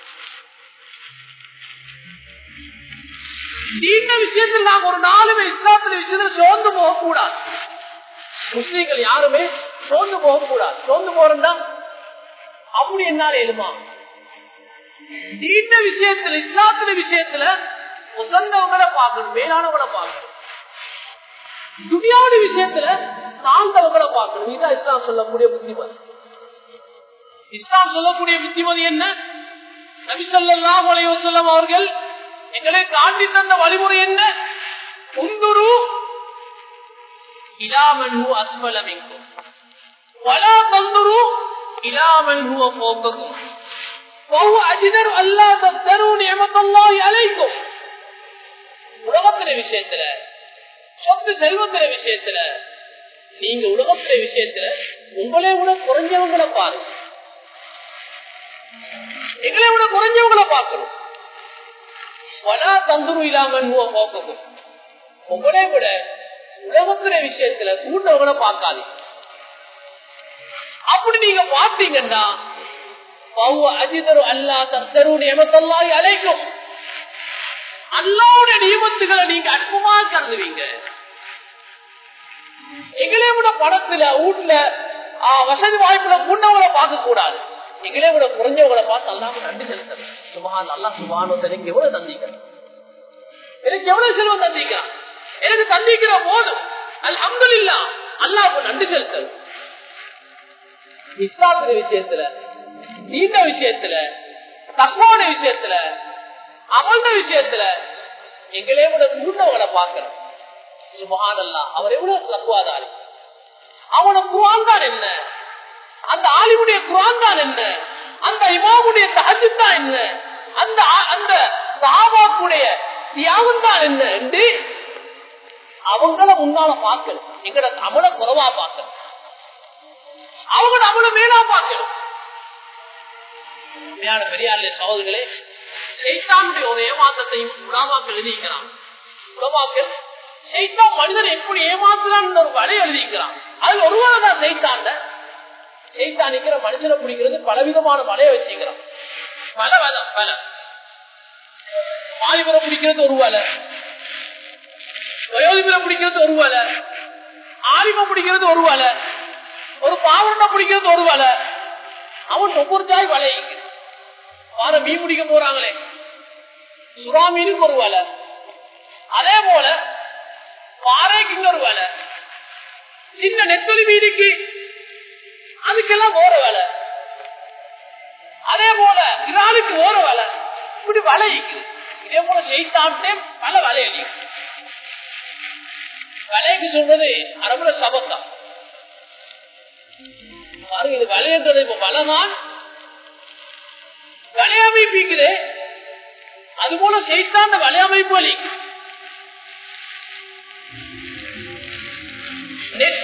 நீண்ட விஷயத்தில் நாங்க ஒரு நாலுமே இஸ்லாத்துல விஷயத்துல சோர்ந்து போகக்கூடாது முஸ்லீம்கள் யாருமே சோர்ந்து போகக்கூடாது சோர்ந்து போறா அப்படி என்னால எழுமா நீண்ட விஷயத்துல இஸ்லாத்துல விஷயத்துல உசந்தவங்களை பார்க்கணும் மேலானவங்களை பார்க்கணும் துணியாவுடைய விஷயத்துல தாழ்ந்தவங்களை பார்க்கணும் இதுதான் இஸ்லாம் சொல்லக்கூடிய புத்திமதி இஸ்லாம் சொல்லக்கூடிய புத்திமதி என்ன நபிசல்லாம் வலைவசல்லம் அவர்கள் எங்களை காட்டி தந்த வழிமுறை என்ன உந்துரு இலாமன் அஸ்மலமிங்கும் வலா தந்துரு இலாமன் போக்கக்கும் உலகத்தின விஷயத்துல சொத்து செல்வத்தின விஷயத்துல நீங்க உலகத்தின விஷயத்துல உங்களே கூட குறைஞ்சவங்களை பாருங்க எங்களை விட குறைஞ்சவங்களை பார்க்கணும் வலா தந்துரு இல்லாமல் போக்கவும் உங்களை விட உலகத்துறை விஷயத்துல கூட்டவங்களை பார்க்காதீங்க அப்படி நீங்க பார்த்தீங்கன்னா அஜிதரு அல்லா தரு நியமத்தல்லாய் அழைக்கும் அல்லாவுடைய நியமத்துகளை நீங்க அற்புமா கருதுவீங்க எங்களே விட படத்துல வீட்டுல வசதி வாய்ப்புல கூட்டவங்களை பார்க்க கூடாது எங்களே விட குறைஞ்சவங்களை பார்த்து அல்லாம நன்றி செலுத்தணும் சுபான் அல்லா சுபான் எனக்கு எவ்வளவு தந்திக்கிறான் எனக்கு எவ்வளவு செல்வம் தந்திக்கிறான் எனக்கு தந்திக்கிற போதும் அல் அம்பலில்லா அல்லாவுக்கு நன்றி செலுத்தணும் இஸ்லாத்திர விஷயத்துல நீண்ட விஷயத்துல தக்குவான விஷயத்துல அமர்ந்த விஷயத்துல எங்களே விட கூட்டவங்களை பார்க்கிறோம் சுபஹானல்லா அவர் எவ்வளவு தக்குவாதாரி அவனோட குரான் தான் என்ன அந்த ஆலிமுடைய குரான் தான் என்ன அந்த இமாமுடைய தகஜு தான் என்ன அந்த அந்த சாபாக்குடைய தியாகம் தான் என்ன என்று அவங்கள முன்னால பார்க்கணும் எங்கட தமிழ குறவா பார்க்கணும் அவங்க நம்மள மேலா பார்க்கணும் பெரியாரிய சகோதரர்களே சைத்தானுடைய ஒரு ஏமாற்றத்தையும் உலமாக்கள் எழுதிக்கிறான் உலமாக்கள் சைத்தான் மனிதன் எப்படி ஏமாத்துறான் ஒரு வலை எழுதிக்கிறான் அதுல ஒருவரை தான் சைத்தாண்ட சைத்தான் நிக்கிற மனுஷனை பிடிக்கிறது பலவிதமான வலையை வச்சுக்கிறான் பல வலை பல வாலிபரை பிடிக்கிறது ஒரு வலை வயோதிபரை பிடிக்கிறது ஒரு வலை ஆலிம பிடிக்கிறது ஒரு வலை ஒரு பாவண்ட பிடிக்கிறது ஒரு வலை அவன் ஒவ்வொரு தாய் வலை வார மீன் பிடிக்க போறாங்களே சுறா மீனுக்கு ஒரு வலை அதே போல பாறைக்கு இன்னொரு வலை சின்ன நெத்தொலி மீனுக்கு அதுக்கெல்லாம் ஓர வலை அதே போல இறாலுக்கு ஓர வலை இப்படி வலை இருக்குது இதே போல செய்தான்ட்டே பல வலை அடி வலைக்கு சொல்றது அரபுல சபக்கம் பாருங்க இது வலையன்றது இப்ப வலைதான் வலையமைப்பிக்குது அது போல செய்தான் வலையமைப்பு வலி நெட்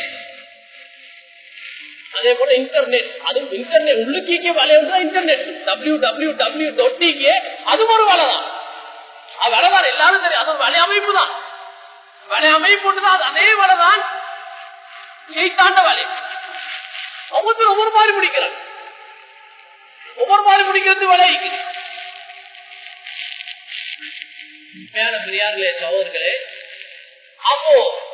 அதே போல இன்டர்நெட் அது இன்டர்நெட் உள்ளுக்கே வலையுண்டு இன்டர்நெட் டபிள்யூ டபிள்யூ டபிள்யூ டொட்டிக்கு அது ஒரு வலைதான் அது வலைதான் எல்லாரும் தெரியும் அது வலை அமைப்பு தான் வலை அமைப்பு தான் அதே வலைதான் செய்தாண்ட வலை ஒவ்வொருத்தரும் ஒவ்வொரு மாதிரி பிடிக்கிறாங்க ஒவ்வொரு மாதிரி பிடிக்கிறது விளைவிக்கு மேல பெரியார்களே சகோதரர்களே அப்போ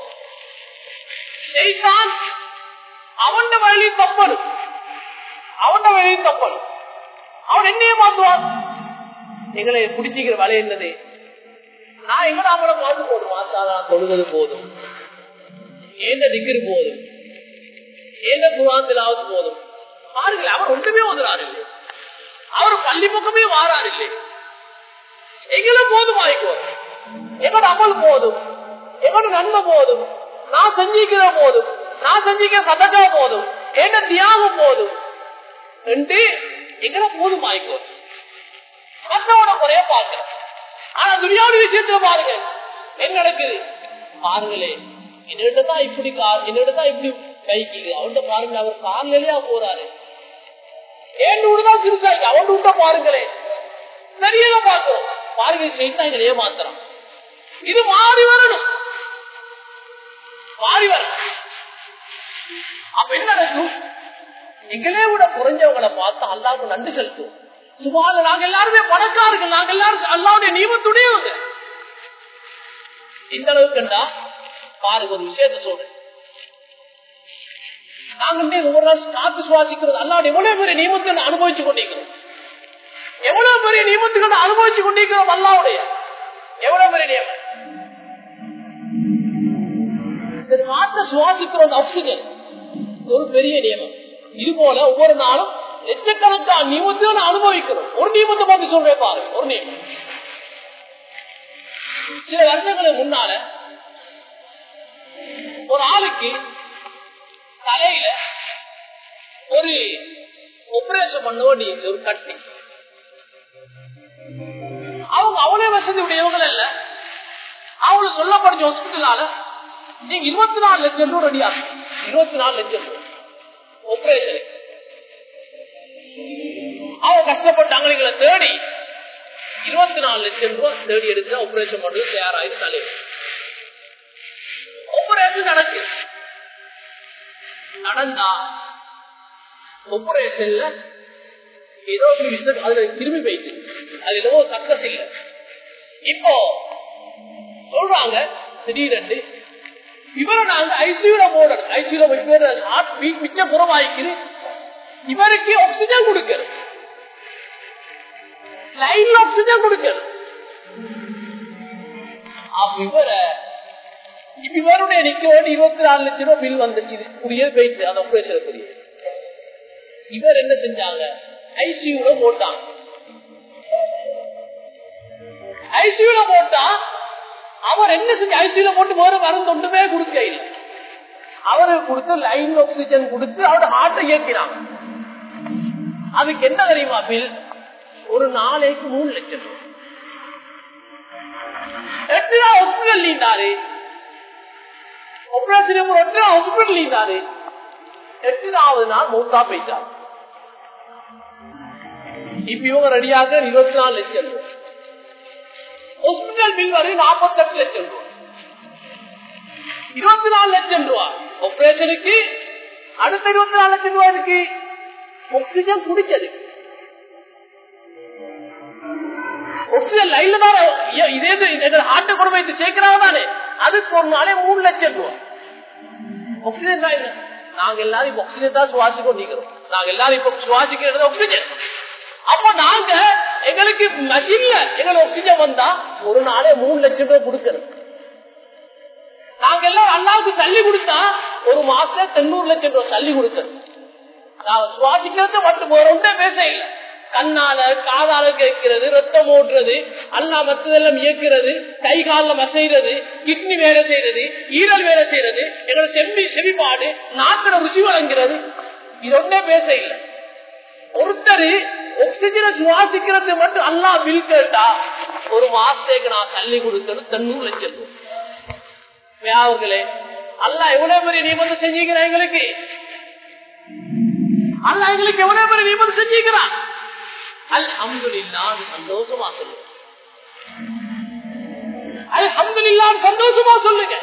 செய்தான் அவன் வழி தப்பணும் அவன் வழி தப்பணும் அவன் என்னையே மாத்துவான் எங்களை பிடிச்சிக்கிற வலை என்னது நான் எங்கட அவங்கள பார்த்து போதும் மாத்தாதா தொழுவது போதும் ஏந்த திக்கிரு போதும் ஏந்த குராந்திலாவது போதும் பாருங்கள் அவர் ஒன்றுமே ஓதுறாரு இல்லை அவர் பள்ளி பக்கமே வாராரு இல்லை எங்களும் போதும் ஆயிக்கோ எங்களோட அமல் போதும் எங்களோட நன்மை போதும் நான் செஞ்சிக்கிற போதும் நான் செஞ்சிக்கிற சதக்கா போதும் என்ன தியாகம் போதும் ரெண்டு எங்களை போதும் ஆயிக்கோ மற்றவோட குறைய பார்க்கிறேன் ஆனா துணியாவுடைய விஷயத்துல பாருங்க என்ன நடக்குது பாருங்களே என்னிட்ட தான் இப்படி கார் என்னிட்ட தான் இப்படி கைக்கு அவன்கிட்ட பாருங்க அவர் கார்லயா போறாரு ஏன் விடுதான் சிறுசாய்க்கு அவன் விட்ட பாருங்களே சரியாக பார்க்கிறோம் பாருங்க செய்தா எங்களை ஏமாத்துறான் இது மாறி வரணும் மாறி வரணும் அப்ப என்ன நடக்கும் எங்களே விட குறைஞ்சவங்களை பார்த்தா அல்லாவுக்கு நன்றி செலுத்துவோம் சுமார் நாங்க எல்லாருமே பணக்காரர்கள் நாங்க எல்லாரும் அல்லாவுடைய நியமத்துடையவங்க இந்த அளவுக்குண்டா பாருங்க ஒரு விஷயத்த சொல்றேன் நாங்க ஒவ்வொரு நாள் காத்து சுவாசிக்கிறது அல்லாவுடைய எவ்வளவு பெரிய நியமத்தை அனுபவிச்சு கொண்டிருக்கிறோம் எவ்வளவு பெரிய நியமத்துக்களை அனுபவிச்சு கொண்டிருக்கிறோம் அல்லாவுடைய எவ்வளவு பெரிய நியமம் காற்ற சுவாசிக்கிறோம் ஆக்சிஜன் ஒரு பெரிய நியமம் இது போல ஒவ்வொரு நாளும் லட்சக்கணக்கான நியமத்தை அனுபவிக்கிறோம் ஒரு நியமத்தை பார்த்து சொல்றேன் பாருங்க ஒரு நியமம் சில வருஷங்களுக்கு முன்னால ஒரு ஆளுக்கு தலையில ஒரு ஆபரேஷன் பண்ண வேண்டியது ஒரு கட்டி அவங்க அவ்வளவு வசதி உடையவங்க இல்ல அவங்களுக்கு சொல்லப்பட்ட ஹாஸ்பிட்டலால நீங்க இருபத்தி நாலு லட்சம் ரூபாய் ரெடி ஆகும் இருபத்தி நாலு லட்சம் ரூபாய் ஆபரேஷன் அவங்க கஷ்டப்பட்டாங்க எங்களை தேடி இருபத்தி நாலு லட்சம் ரூபாய் தேடி எடுத்து ஆபரேஷன் பண்ணி தயாராகி தலைவர் ஆபரேஷன் நடக்கு நடந்தா ஆபரேஷன்ல ஏதோ ஒரு விஷயம் அதுல திரும்பி போயிட்டு அது ஏதோ சக்சஸ் இல்லை இப்போ சொல்றாங்க திடீரென்று இவரை நாங்க ஐசியூல போடணும் ஐசியூல ஹார்ட் பீட் மிச்ச குறவாய்க்குது இவருக்கு ஆக்சிஜன் கொடுக்கணும் லைன்ல ஆக்சிஜன் கொடுக்கணும் அப்ப இவரை இப்ப இவருடைய நிக்கோடு இருபத்தி நாலு லட்சம் ரூபாய் பில் வந்துச்சு இது புரிய போயிட்டு அந்த ஆபரேஷனுக்குரிய இவர் என்ன செஞ்சாங்க ஐசியூல போட்டாங்க ஐசியூல போட்டா அவர் என்ன செஞ்சு ஐசியூல போட்டு வேற மருந்து ஒன்றுமே கொடுக்க இல்லை அவருக்கு கொடுத்து லைன் ஆக்சிஜன் கொடுத்து அவரோட ஹார்ட்டை இயக்கினாங்க அதுக்கு என்ன தெரியுமா பில் ஒரு நாளைக்கு மூணு லட்சம் ரூபாய். எட்டு நாள் ஹாஸ்பிட்டல் இருந்தாரு ஆபரேஷன் எட்டு நாள் ஹாஸ்பிட்டல் இருந்தாரு எட்டாவது நாள் மூத்தா போயிட்டார் இப்ப இவங்க ரெடியாக இருபத்தி நாலு லட்சம் ரூபாய் ஹாஸ்பிட்டல் பில் வரை நாற்பத்தெட்டு லட்சம் ரூபாய் இருபத்தி நாலு லட்சம் ரூபாய் ஆபரேஷனுக்கு அடுத்த இருபத்தி நாலு லட்சம் ரூபாய் இருக்கு ஆக்சிஜன் குடிச்சது ஆக்சிஜன் லைன்ல தான் இதே ஹார்ட்டை கொண்டு போய் சேர்க்கிறாங்க தானே அதுக்கு ஒரு நாளே மூணு லட்சம் ரூபாய் ஆக்சிஜன் தான் என்ன நாங்க எல்லாரும் இப்ப ஆக்சிஜன் தான் சுவாசி கொண்டிருக்கிறோம் நாங்க எல்லாரும் இப்ப சுவாசிக்கிறது ஆக்சிஜன் அப்ப நாங்க எங்களுக்கு மசின்ல எங்களுக்கு ஆக்சிஜன் வந்தா ஒரு நாளே மூணு லட்சம் ரூபாய் கொடுக்கணும் நாங்க எல்லாம் அல்லாவுக்கு சல்லி கொடுத்தா ஒரு மாசத்துல தொண்ணூறு லட்சம் ரூபாய் சல்லி கொடுக்கணும் நான் சுவாசிக்கிறது மட்டும் போறோம்னே பேச இல்லை கண்ணால காதால கேட்கிறது ரத்தம் ஓட்டுறது அல்லா மத்ததெல்லாம் இயக்கிறது கை காலில் மசைறது கிட்னி வேலை செய்யறது ஈரல் வேலை செய்யறது எங்களோட செம்பி செவிப்பாடு நாக்கிட ருசி வழங்குறது இது ஒன்றே பேச இல்லை ஒருத்தர் ஆக்சிஜனை சுவாசிக்கிறது மட்டும் அல்லா பில் கேட்டா ஒரு மாசத்துக்கு நான் தள்ளி கொடுத்தது தொண்ணூறு லட்சம் வியாவுகளே அல்லா எவ்வளவு பெரிய நியமனம் செஞ்சுக்கிறேன் எங்களுக்கு அல்லா எங்களுக்கு எவ்வளவு பெரிய நியமனம் செஞ்சுக்கிறான் அல்ஹம்துலில்லா சந்தோஷமா சொல்லுங்க அல்ஹம்துலில்லா சந்தோஷமா சொல்லுங்க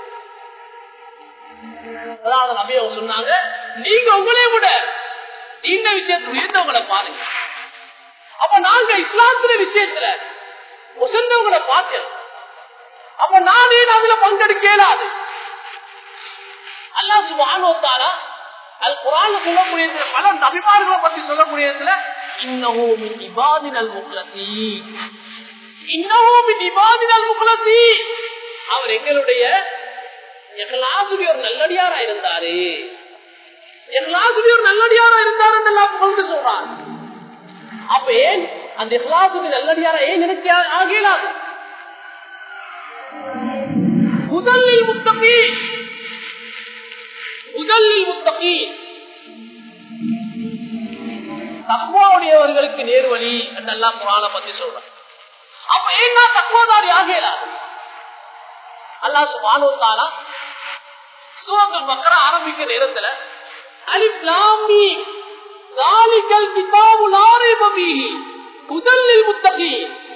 அதாவது நபி அவங்க சொன்னாங்க நீங்க உங்களே விட இந்த விஷயத்துல உயர்ந்தவங்களை பாருங்க அப்ப நாங்க இஸ்லாத்துல விஷயத்துல உசந்தவங்களை பார்க்கிறோம் அப்ப நானே அதுல பங்கெடுக்க இயலாது அல்லா சுபானோத்தாரா அது குரான் சொல்லக்கூடிய பல நபிமார்களை பத்தி சொல்லக்கூடியதுல இன்னமும் இபாதினல் முக்லசி இன்னமும் இபாதினல் முக்லசி அவர் எங்களுடைய எகலாசுடி ஒரு நல்லடியாரா இருந்தாரு எகலாசுடி ஒரு நல்லடியாரா இருந்தாரு எல்லாம் கொண்டு சொல்றாங்க அப்ப ஏன் அந்த எகலாசுடி நல்லடியாரா ஏன் நினைக்க ஆகலாது முதலில் முத்தகி முதலில் முத்தகி தக்குவாவுடையவர்களுக்கு நேர்வழி என்றெல்லாம் குரான பத்தி சொல்றான் அப்ப ஏன்னா தக்குவதாரி ஆகலாது அல்லா சுபானுத்தாலா சூரத்தில் மக்கர ஆரம்பிக்க நேரத்துல அலிப்லாமி தாலிக்கல் கிதாபு லாரிபி முதலில் முத்தகி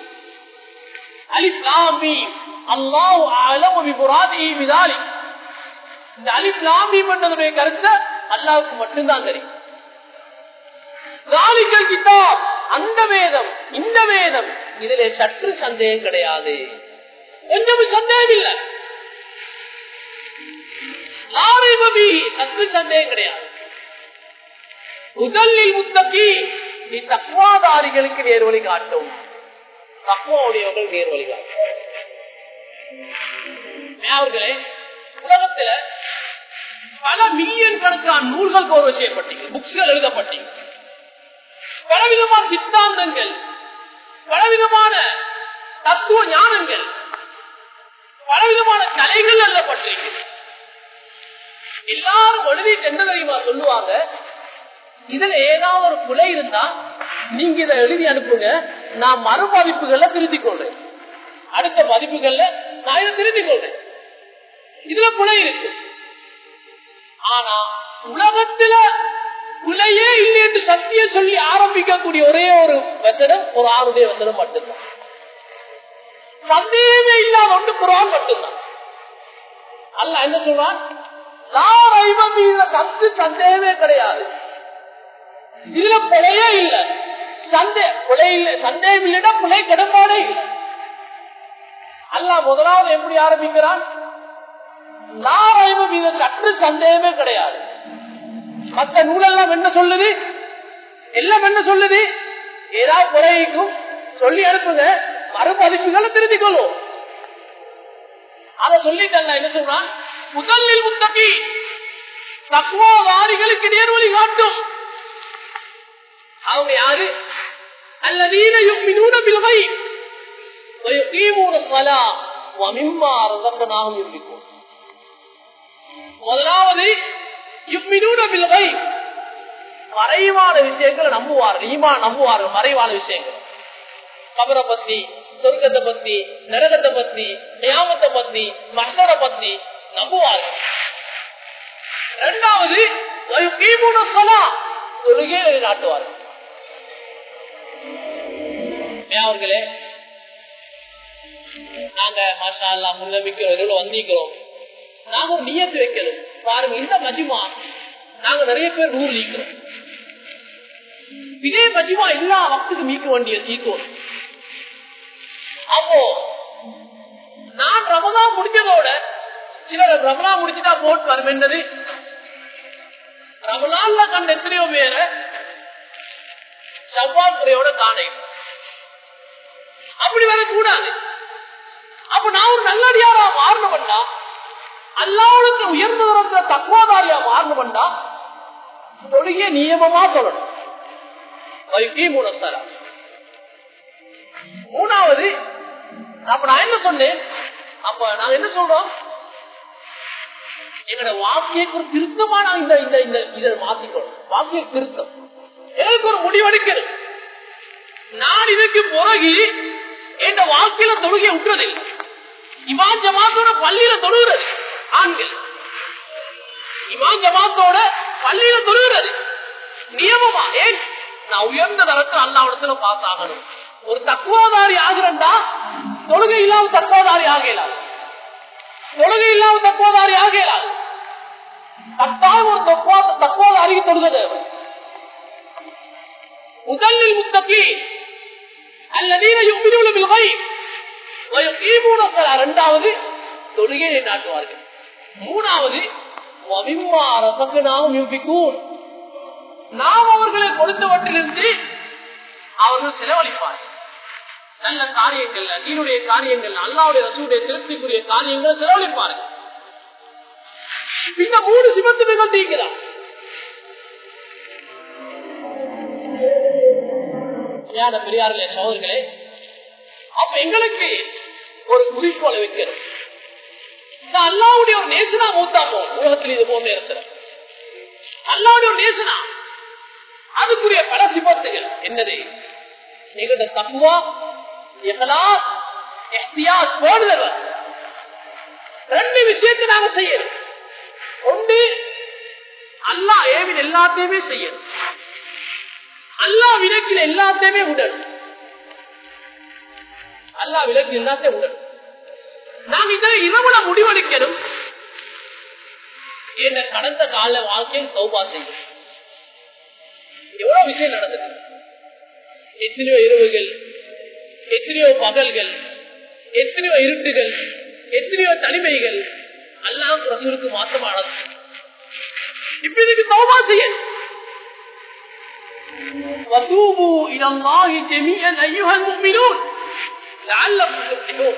அலிப்லாமி அல்லாஹ் அலமு பிபுராதி மிதாலி இந்த அலிப்லாமி பண்றதுடைய கருத்தை அல்லாவுக்கு மட்டும்தான் தெரியும் தாலிக்கல் கிதாப் அந்த வேதம் இந்த வேதம் இதுல சற்று சந்தேகம் கிடையாது கொஞ்சம் சந்தேகம் இல்லை லாரிபி சற்று சந்தேகம் கிடையாது முதலில் முத்தகி நீ தக்குவாதாரிகளுக்கு நேர்வழி காட்டும் தக்குவாவுடையவர்கள் நேர்வழி காட்டும் அவர்களே உலகத்துல பல மில்லியன் கணக்கான நூல்கள் கௌரவ செய்யப்பட்டீங்க புக்ஸ்கள் எழுதப்பட்டீங்க பலவிதமான சித்தாந்தங்கள் பலவிதமான தத்துவ ஞானங்கள் பலவிதமான கலைகள் எழுதப்பட்டிருக்கிறது எல்லாரும் எழுதி என்ன தெரியுமா சொல்லுவாங்க இதுல ஏதாவது ஒரு குலை இருந்தா நீங்க இதை எழுதி அனுப்புங்க நான் மறுபதிப்புகள்ல திருத்திக் கொள்றேன் அடுத்த பதிப்புகள்ல நான் இதை திருத்திக் கொள்றேன் இதுல குலை இருக்கு ஆனா உலகத்துல பிழையே இல்லை என்று சத்தியம் சொல்லி ஆரம்பிக்கக்கூடிய ஒரே ஒரு வசனம் ஒரு ஆறுடைய வசனம் மட்டும்தான் சந்தேகமே இல்லாத ஒன்று குரான் மட்டும்தான் அல்ல என்ன சொல்றான் சத்து சந்தேகமே கிடையாது இதுல பிழையே இல்லை சந்தே பிழை இல்லை சந்தேகம் இல்லைன்னா பிழை கிடப்பாடே இல்லை அல்ல முதலாவது எப்படி ஆரம்பிக்கிறான் நாராயணம் இது சற்று சந்தேகமே கிடையாது மற்ற நூலெல்லாம் என்ன சொல்லுது எல்லாம் என்ன சொல்லுது ஏதாவது குறைக்கும் சொல்லி அனுப்புங்க மறுபதிப்புகளை திருத்திக் கொள்ளும் அதை சொல்லிட்டல்ல என்ன சொல்றான் முதலில் முத்தகி தக்குவாதாரிகளுக்கு நேர்வழி காட்டும் அவங்க யாரு அல்லதீன யுக்மினூன பில்கை ويقيمون الصلاة ومما رزقناهم ينفقون முதலாவது யுக்மினூன பில்கை மறைவான விஷயங்களை நம்புவார்கள் ஈமா நம்புவார்கள் மறைவான விஷயங்கள் கபரை பத்தி சொர்க்கத்தை பத்தி நரகத்தை பத்தி நியாமத்தை பத்தி மன்னரை பத்தி நம்புவார்கள் இரண்டாவது தொழுகையை நாட்டுவார்கள் அவர்களே நாங்க மாஷா அல்லா முன்னமிக்கிறோம் வந்திருக்கிறோம் நாங்க ஒரு நியத்து வைக்கணும் பாருங்க இந்த மஜிமா நாங்க நிறைய பேர் ஊர் நீக்கிறோம் இதே மஜிமா எல்லா வக்துக்கு மீக்க வேண்டிய நீக்கும் அப்போ நான் ரமதா முடிஞ்சதோட சிலர் ரமலா முடிச்சுட்டா போட்டு வரும் என்னது ரமலான்ல கண்ட எத்தனையோ பேர செவ்வாய் முறையோட காணேன் அப்படி வரக்கூடாது அப்ப நான் ஒரு நல்லடியாரா மாறணும்டா அல்லாவுக்கு உயர்ந்து இருந்த தக்குவாதாரியா மாறணும்டா தொழுகிய நியமமா சொல்லணும் மூணஸ்தரா மூணாவது அப்ப நான் என்ன சொன்னேன் அப்ப நாங்க என்ன சொல்றோம் எங்களோட வாக்கியக்கு ஒரு திருத்தமா நான் இந்த இந்த இந்த இதை மாத்திக்கணும் வாக்கிய திருத்தம் எனக்கு ஒரு முடிவெடுக்கணும் நான் இதுக்கு பிறகு என் வாழ்க்கையில தொழுகையை விட்டுறதில்லை இமான் ஜமாத்தோட பள்ளியில தொழுகிறது ஆண்கள் இமான் ஜமாத்தோட பள்ளியில தொழுகிறது நியமமா ஏன் நான் உயர்ந்த தரத்தில் அல்லாவிடத்துல பாஸ் ஆகணும் ஒரு தக்குவாதாரி ஆகிறண்டா தொழுகை இல்லாம தக்குவாதாரி ஆகலாது தொழுகை இல்லாம தக்குவாதாரி ஆகலாது கட்டாயம் ஒரு தக்குவா தக்குவாதாரிக்கு தொழுக தேவை முதலில் முத்தகி அல்லதீன யுமினுன பில் கைப் வயகீமுன ஸலா இரண்டாவது தொழுகையை நாட்டுவார்கள் மூணாவது வமிம்மா ரஸக்னாஹும் யுன்ஃபிகூன் நாம் அவர்களை கொடுத்தவற்றிலிருந்து அவர்கள் செலவழிப்பார்கள் நல்ல காரியங்கள் நீனுடைய காரியங்கள் அல்லாவுடைய ரசூடைய திருப்திக்குரிய காரியங்களை செலவழிப்பார்கள் இந்த மூணு சிவத்து நிகழ்த்திக்கிறார் பெரியார்களே சோதர்களே அப்ப எங்களுக்கு ஒரு குறிக்கோளை வைக்கிறோம் நான் அல்லாவுடைய ஒரு நேசனா மூத்தா போகும் உலகத்தில் இது போன்ற இருக்கிற அல்லாவுடைய ஒரு நேசனா அதுக்குரிய பல சிபத்துகள் என்னது நிகழ்ந்த தப்புவா எகலாஸ் எஹ்தியாஸ் போடுதல் ரெண்டு விஷயத்தை நாங்க செய்யணும் ஒன்று அல்லா ஏவின் எல்லாத்தையுமே செய்யணும் அல்லா விலக்கில் எல்லாத்தையுமே உடணும் அல்லா விலக்கு எல்லாத்தையும் உடணும் நாம் இதை இரவுல முடிவெடுக்கணும் என்ற கடந்த கால வாழ்க்கையில் சௌபா செய்யும் எவ்வளவு விஷயம் நடந்தது எத்தனையோ இரவுகள் எத்தனையோ பகல்கள் எத்தனையோ இருட்டுகள் எத்தனையோ தனிமைகள் அல்லாம் ரசூலுக்கு மாற்றமானது இப்ப இதுக்கு தௌபா செய்ய وتوبوا الى الله جميعا ايها المؤمنون لعلكم تفلحون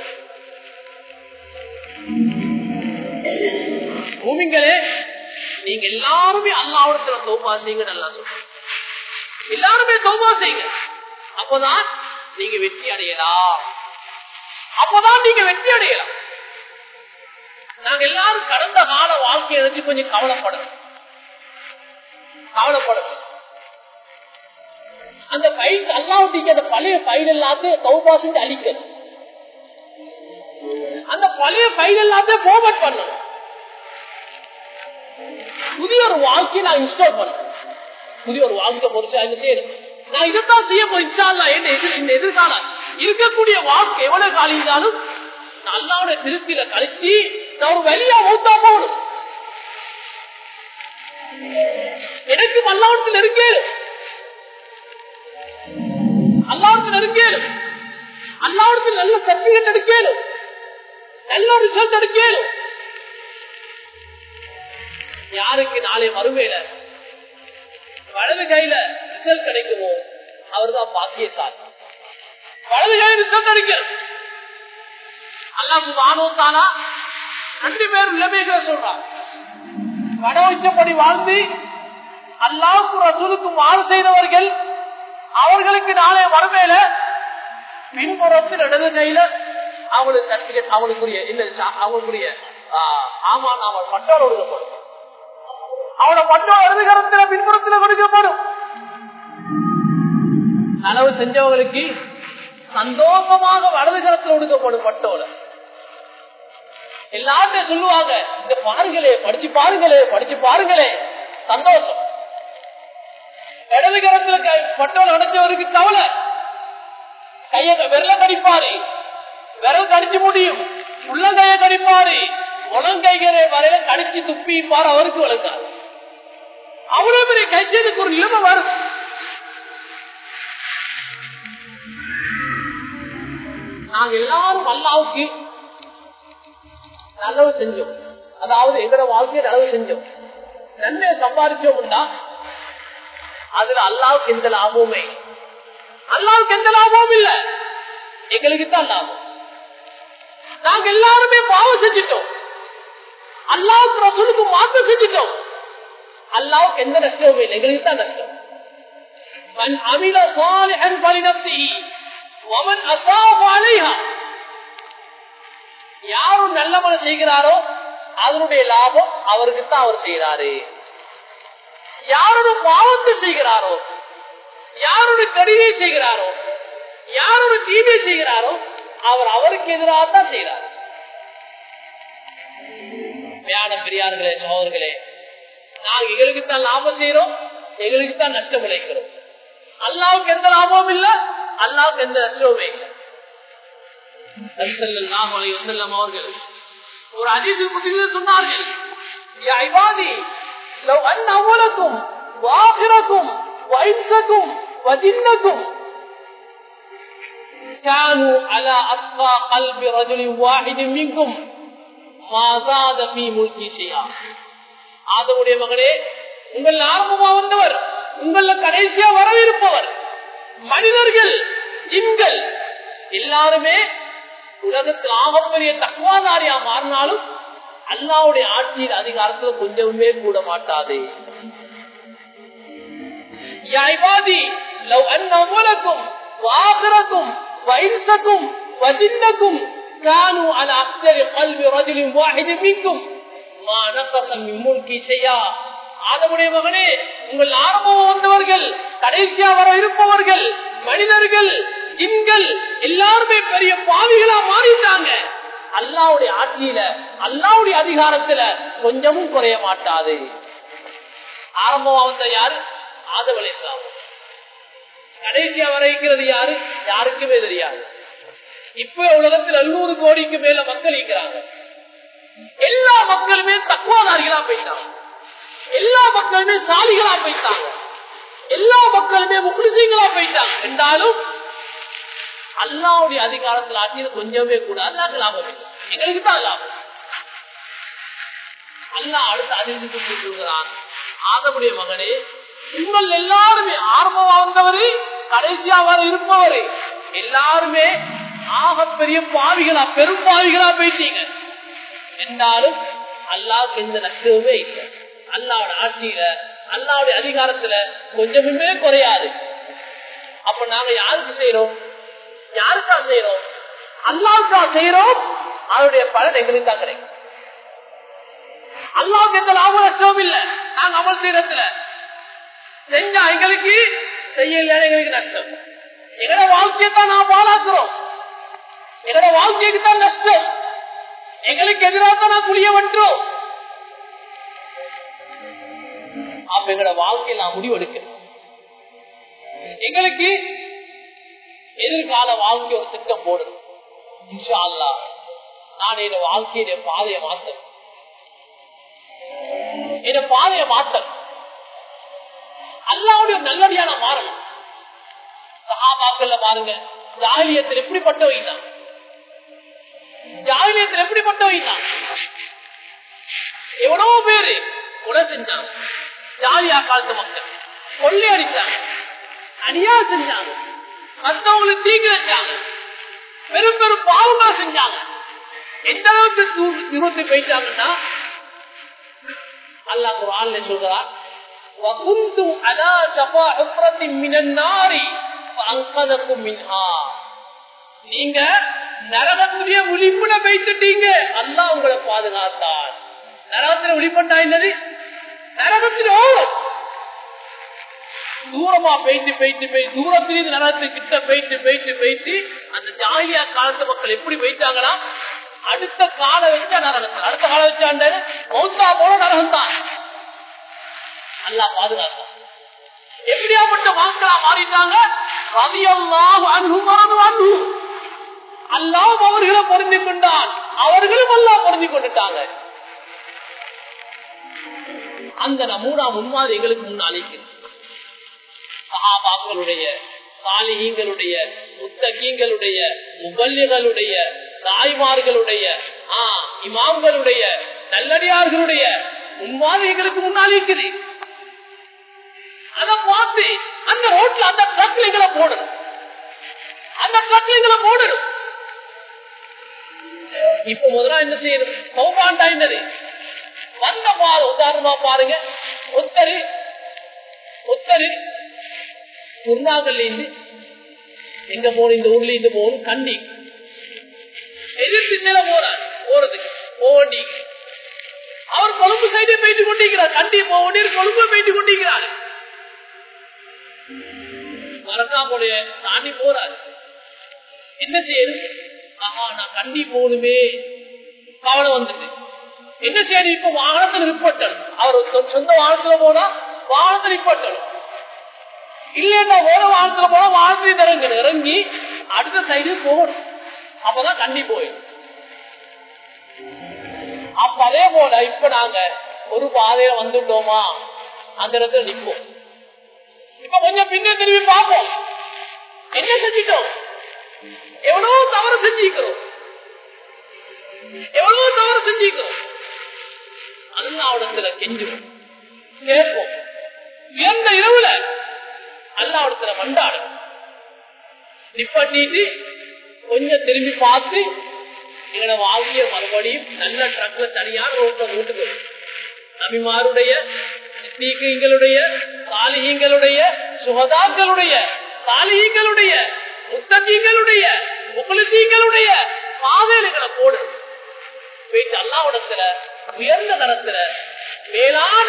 மூமிங்களே நீங்க எல்லாருமே அல்லாவிடத்துல தௌபா செய்யுங்க நல்லா சொல்றேன் எல்லாருமே தௌபா செய்யுங்க அப்பதான் நீங்க வெற்றி அடையலாம் அப்பதான் நீங்க வெற்றி அடையலாம் நாங்க எல்லாரும் கடந்த கால வாழ்க்கையை நினைச்சு கொஞ்சம் கவலைப்படணும் கவலைப்படணும் அந்த பயில் அல்லாவுக்கு அந்த பழைய பயில் எல்லாத்தையும் தௌபா செஞ்சு அழிக்கணும் அந்த பழைய பயில் எல்லாத்தையும் போர்வர்ட் பண்ணணும் புதிய ஒரு வாழ்க்கையை நான் இன்ஸ்டால் பண்ணணும் புதிய ஒரு வாழ்க்கை பொறுத்து அது செய்யணும் நான் இதைத்தான் செய்ய போறேன் இன்ஷா அல்லாஹ். என்ன எதிர் இந்த எதிர்காலம் இருக்கக்கூடிய வாழ்க்கை எவ்வளவு காலம் இருந்தாலும் நான் அல்லாவுடைய திருப்தியில கழிச்சு நான் ஒரு வெளியா மூத்தா போகணும் எனக்கும் அல்லாவிடத்தில் இருக்கேன் அல்லாவிடத்தில் இருக்கேன் அல்லாவிடத்தில் நல்ல சர்டிபிகேட் எடுக்கணும் நல்ல ரிசல்ட் எடுக்கணும் யாருக்கு நாளை மறுமையில வலது கையில ரிசல்ட் கிடைக்குமோ அவர்தான் பாக்கியசாலி வலது கையில ரிசல்ட் அடிக்கணும் அல்லா சுபானோத்தானா ரெண்டு பேரும் நிலைமைகளை சொல்றாங்க வடவச்சப்படி வாழ்ந்து அல்லாவுக்கு ரசூலுக்கு மாறு செய்தவர்கள் அவர்களுக்கு நாளே மறுமையில பின்புறத்தில் இடது கையில அவங்களுக்கு சர்டிபிகேட் அவங்களுக்குரிய இந்த சா- அவங்களுக்குரிய ஆஹ், ஆமா நாம பட்டோடு கொடுக்கப்படும் அவனை பட்டோடு இடது கரத்துல பின்புறத்துல கொடுக்கப்படும் அளவு செஞ்சவங்களுக்கு சந்தோஷமாக வலது கரத்துல ஒடுக்கப்படும் பட்டோல எல்லாத்தையும் சொல்லுவாங்க இந்த பாருங்களே படிச்சு பாருங்களே படிச்சு பாருங்களே சந்தோஷம் இடது கரத்துல க- பட்டோல அடைஞ்சவருக்கு கவலை கைய விரல கடிப்பாரு விரல் கடிச்சு முடியும் உள்ளங்கைய கடிப்பாரு உலங்கைகளை வரையில கடிச்சு துப்பி பாரு அவருக்கு வளர்க்காது அவ்வளவு பெரிய கைச்சதுக்கு ஒரு நிலைமை வரும் நாங்க எல்லாரும் அல்லாவுக்கு நல்லவு செஞ்சோம் அதாவது எங்கட வாழ்க்கையை நல்லவு செஞ்சோம் நன்மையை சம்பாதிச்சோம்னா அதுல அல்லாவுக்கு எந்த லாபமுமே அல்லாவுக்கு எந்த லாபமும் இல்ல எங்களுக்கு தான் லாபம் நாங்க எல்லாருமே பாவம் செஞ்சிட்டோம் அல்லாவுக்கு ரசூலுக்கு மாற்றம் செஞ்சிட்டோம் அல்லாவுக்கு எந்த நஷ்டமும் இல்லை எங்களுக்கு தான் நஷ்டம் من عمل صالحا فلنفسه ومن أساء عليها யாரும் நல்லவன செய்கிறாரோ அதனுடைய லாபம் அவருக்கு தான் அவர் செய்கிறாரு யாரோட பாவத்தை செய்கிறாரோ யாரோட கடிதை செய்கிறாரோ யாரோட தீமை செய்கிறாரோ அவர் அவருக்கு எதிராக தான் செய்கிறார் மேயான பெரியார்களே சகோதரர்களே நாங்க எங்களுக்கு தான் லாபம் செய்யறோம் எங்களுக்கு தான் நஷ்டம் விளைக்கிறோம் அல்லாவுக்கு எந்த லாபமும் இல்ல அல்லாவுக்கு எந்த நஷ்டமுமே இல்லை நபி ஸல்லல்லாஹு அலைஹி வஸல்லம் அவர்கள் ஒரு ஹதீஸில் முஸ்லிமில் சொன்னார்கள் யா இபாதி லவ் அன் அவ்வலக்கும் வாஹிரக்கும் வைன்சக்கும் வஜின்னக்கும் كانوا على أتقى قلب رجل واحد منكم ما زاد في ملكي شيئا ஆதமுடைய மகனே உங்கள் ஆரம்பமா வந்தவர் உங்கள கடைசியா வரவிருப்பவர் மனிதர்கள் ஜின்கள் எல்லாருமே உலகத்தில் ஆகப்பெரிய தக்குவாதாரியா மாறினாலும் அல்லாவுடைய ஆட்சியின் அதிகாரத்துல கொஞ்சமே கூட மாட்டாது யா இபாதி, லவ் அன்ன அவ்வலக்கும் وآخركم وإنسكم وجنكم كانوا على أقدر قلب رجل واحد منكم ما نقص من ملكي شيئا ஆதமுடைய மகனே உங்கள் ஆரம்பம் வந்தவர்கள் கடைசியா வர இருப்பவர்கள் மனிதர்கள் ஜின்கள் எல்லாருமே பெரிய பாவிகளா மாறிட்டாங்க அல்லாவுடைய ஆட்சியில அல்லாவுடைய அதிகாரத்துல கொஞ்சமும் குறைய மாட்டாது ஆரம்பமா வந்த யாரு ஆதவலை இஸ்லாம் கடைசியா வர இருக்கிறது யாரு யாருக்குமே தெரியாது இப்ப உலகத்தில் எழுநூறு கோடிக்கு மேல மக்கள் இருக்கிறாங்க எல்லா மக்களுமே தக்குவாதாரிகளா போயிட்டாங்க எல்லா மக்களுமே சாலிகளா போயிட்டாங்க எல்லா மக்களுமே முக்லிசிங்களா போயிட்டாங்க என்றாலும் அல்லாவுடைய அதிகாரத்தில் ஆட்சியில் கொஞ்சமே கூட அல்லாக்கு லாபம் இல்லை எங்களுக்கு தான் லாபம் அல்லாஹ் அடுத்து அறிவித்து சொல்லுகிறான் ஆதமுடைய மகனே உங்கள் எல்லாருமே ஆரம்பமா வந்தவரு கடைசியா வர இருப்பவரு எல்லாருமே ஆகப்பெரிய பாவிகளா பெரும் பாவிகளா போயிட்டீங்க என்றாலும் அல்லாவுக்கு எந்த நஷ்டமுமே இல்லை அல்லாவோட ஆட்சியில அல்லாவுடைய அதிகாரத்துல கொஞ்சமுமே குறையாது அப்ப நாங்க யாருக்கு செய்யறோம் யாருக்கா செய்யறோம் அல்லாவுக்கா செய்யறோம் அவருடைய பலன் எங்களுக்கு தான் கிடைக்கும் அல்லாவுக்கு எந்த லாபம் நஷ்டமும் இல்லை நாங்க அமல் செய்யறதுல செஞ்சா எங்களுக்கு செய்யல எங்களுக்கு நஷ்டம் எங்களோட வாழ்க்கையை தான் நாம் பாழாக்குறோம் எங்களோட வாழ்க்கைக்கு தான் நஷ்டம் எங்களுக்கு எதிராக தான் நான் புளிய வன்றோம் அப்ப எங்களோட வாழ்க்கையில் நான் முடிவெடுக்கிறோம் எங்களுக்கு எதிர்கால வாழ்க்கை ஒரு திட்டம் போடுது இன்ஷா அல்லா நான் என் வாழ்க்கையுடைய பாதையை மாத்த என் பாதையை மாத்த அல்லாவுடைய நல்லடியான மாறணும் சகாபாக்கள்ல பாருங்க ஜாகிலியத்தில் எப்படிப்பட்டவங்க தான் ஜாகிலியத்தில் எப்படிப்பட்டவங்க தான் எவ்வளவு பேரு கொலை செஞ்சாங்க ஜாலியா காலத்து மக்கள் கொள்ளை அடிச்சாங்க அடியா செஞ்சாங்க மற்றவங்களுக்கு தீங்கு வச்சாங்க பெரும் பெரும் பாவங்களை செஞ்சாங்க எந்த அளவுக்கு தூரத்து போயிட்டாங்கன்னா அல்லாஹ் குரான்ல சொல்றார் وَكُنْتُمْ عَلَى شَفَا حُفْرَةٍ مِنَ النَّارِ فَأَنْقَذَكُم مِنْهَا நீங்க நரகத்துடைய விழிப்புல வைத்துட்டீங்க அல்லாஹ் உங்களை பாதுகாத்தான் நரகத்துல விழிப்பட்டா என்னது நரகத்தில் ஓடும் தூரமா போயிட்டு போயிட்டு போய் தூரத்திலிருந்து நரகத்துக்கு கிட்ட போயிட்டு போயிட்டு போயிட்டு அந்த ஜாலியா காலத்து மக்கள் எப்படி போயிட்டாங்களா அடுத்த கால வச்சா நரகம் அடுத்த கால வச்சாண்டு மௌத்தா போல நரகம் தான் அல்லா பாதுகாத்தான் எப்படியாப்பட்ட வாக்களா மாறிட்டாங்க ரவியல்லாஹ் அன்பு மறந்து அன்பு அல்லாவும் அவர்களை பொருந்தி கொண்டான் அவர்களும் அல்லா பொருந்தி கொண்டுட்டாங்க அந்த நமூனா முன்மாதிரி எங்களுக்கு முன்னாளிக்கு சஹாபாக்களுடைய சாலிகங்களுடைய முத்தகீங்களுடைய முபல்லிகளுடைய தாய்மார்களுடைய இமாம்களுடைய நல்லடியார்களுடைய முன்மாதிரி எங்களுக்கு முன்னால் இருக்குது அதை பார்த்து அந்த ரோட்ல அந்த ட்ரக்களை போடணும் அந்த ட்ரக்களை போடணும் இப்ப முதல்ல என்ன செய்யணும் சௌபாண்டா என்னது வந்த பாரு உதாரணமா பாருங்க ஒத்தரு ஒத்தரு குருநாகல்ல இருந்து எங்க போன இந்த ஊர்ல இருந்து போகணும் கண்டி எதிர்த்து நில போறார் போறதுக்கு போண்டி அவர் கொழும்பு சைடே போயிட்டு கொண்டிருக்கிறார் கண்டி போக கொழும்பு போயிட்டு கொண்டிருக்கிறார் மரக்காமோடைய தாண்டி போறாரு என்ன செய்யணும் ஆமா நான் கண்டி போகணுமே கவலை வந்துட்டு என்ன செய்யணும் இப்ப வாகனத்தில் நிப்பட்டணும் அவர் சொந்த வாகனத்துல போனா வாகனத்தில் நிப்பட்டணும் இல்லைன்னா வேற வாகனத்துல போனா வாகனத்தில் இறங்கணும் இறங்கி அடுத்த சைடு போகணும் அப்பதான் கண்டி போயிடும் அப்ப அதே போல இப்ப நாங்க ஒரு பாதையில வந்துட்டோமா அந்த இடத்துல நிப்போம் இப்ப கொஞ்சம் பின்னே திரும்பி பார்ப்போம் என்ன செஞ்சிட்டோம் எவ்வளவு தவறு செஞ்சிக்கிறோம் எவ்வளவு தவறு செஞ்சிக்கிறோம் அல்லாவிடத்துல கெஞ்சுவோம் கேட்போம் உயர்ந்த இரவுல அல்லாவிடத்துல மண்டாடும் நிப்பட்டிட்டு கொஞ்சம் திரும்பி பார்த்து எங்களோட வாழ்க்கைய மறுபடியும் நல்ல ட்ரக்ல தனியான ரோட்ல வீட்டுக்கு நபிமாருடைய சீக்கியங்களுடைய சாலிகங்களுடைய சுகதாக்களுடைய சாலிகங்களுடைய முத்தீங்களுடைய முகலசீங்களுடைய பாதைகளை போடு போயிட்டு அல்லாவிடத்துல உயர்ந்த தரத்துல மேலான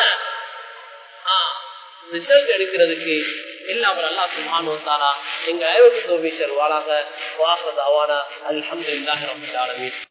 ரிசல்ட் எடுக்கிறதுக்கு எல்லாம் அல்லா சுமானுவத்தாரா எங்க ஐவத்து தோபீஸ்வர் வாழாக வாசதாவானா அல்ஹம்துலில்லாஹி ரப்பில் ஆலமீன்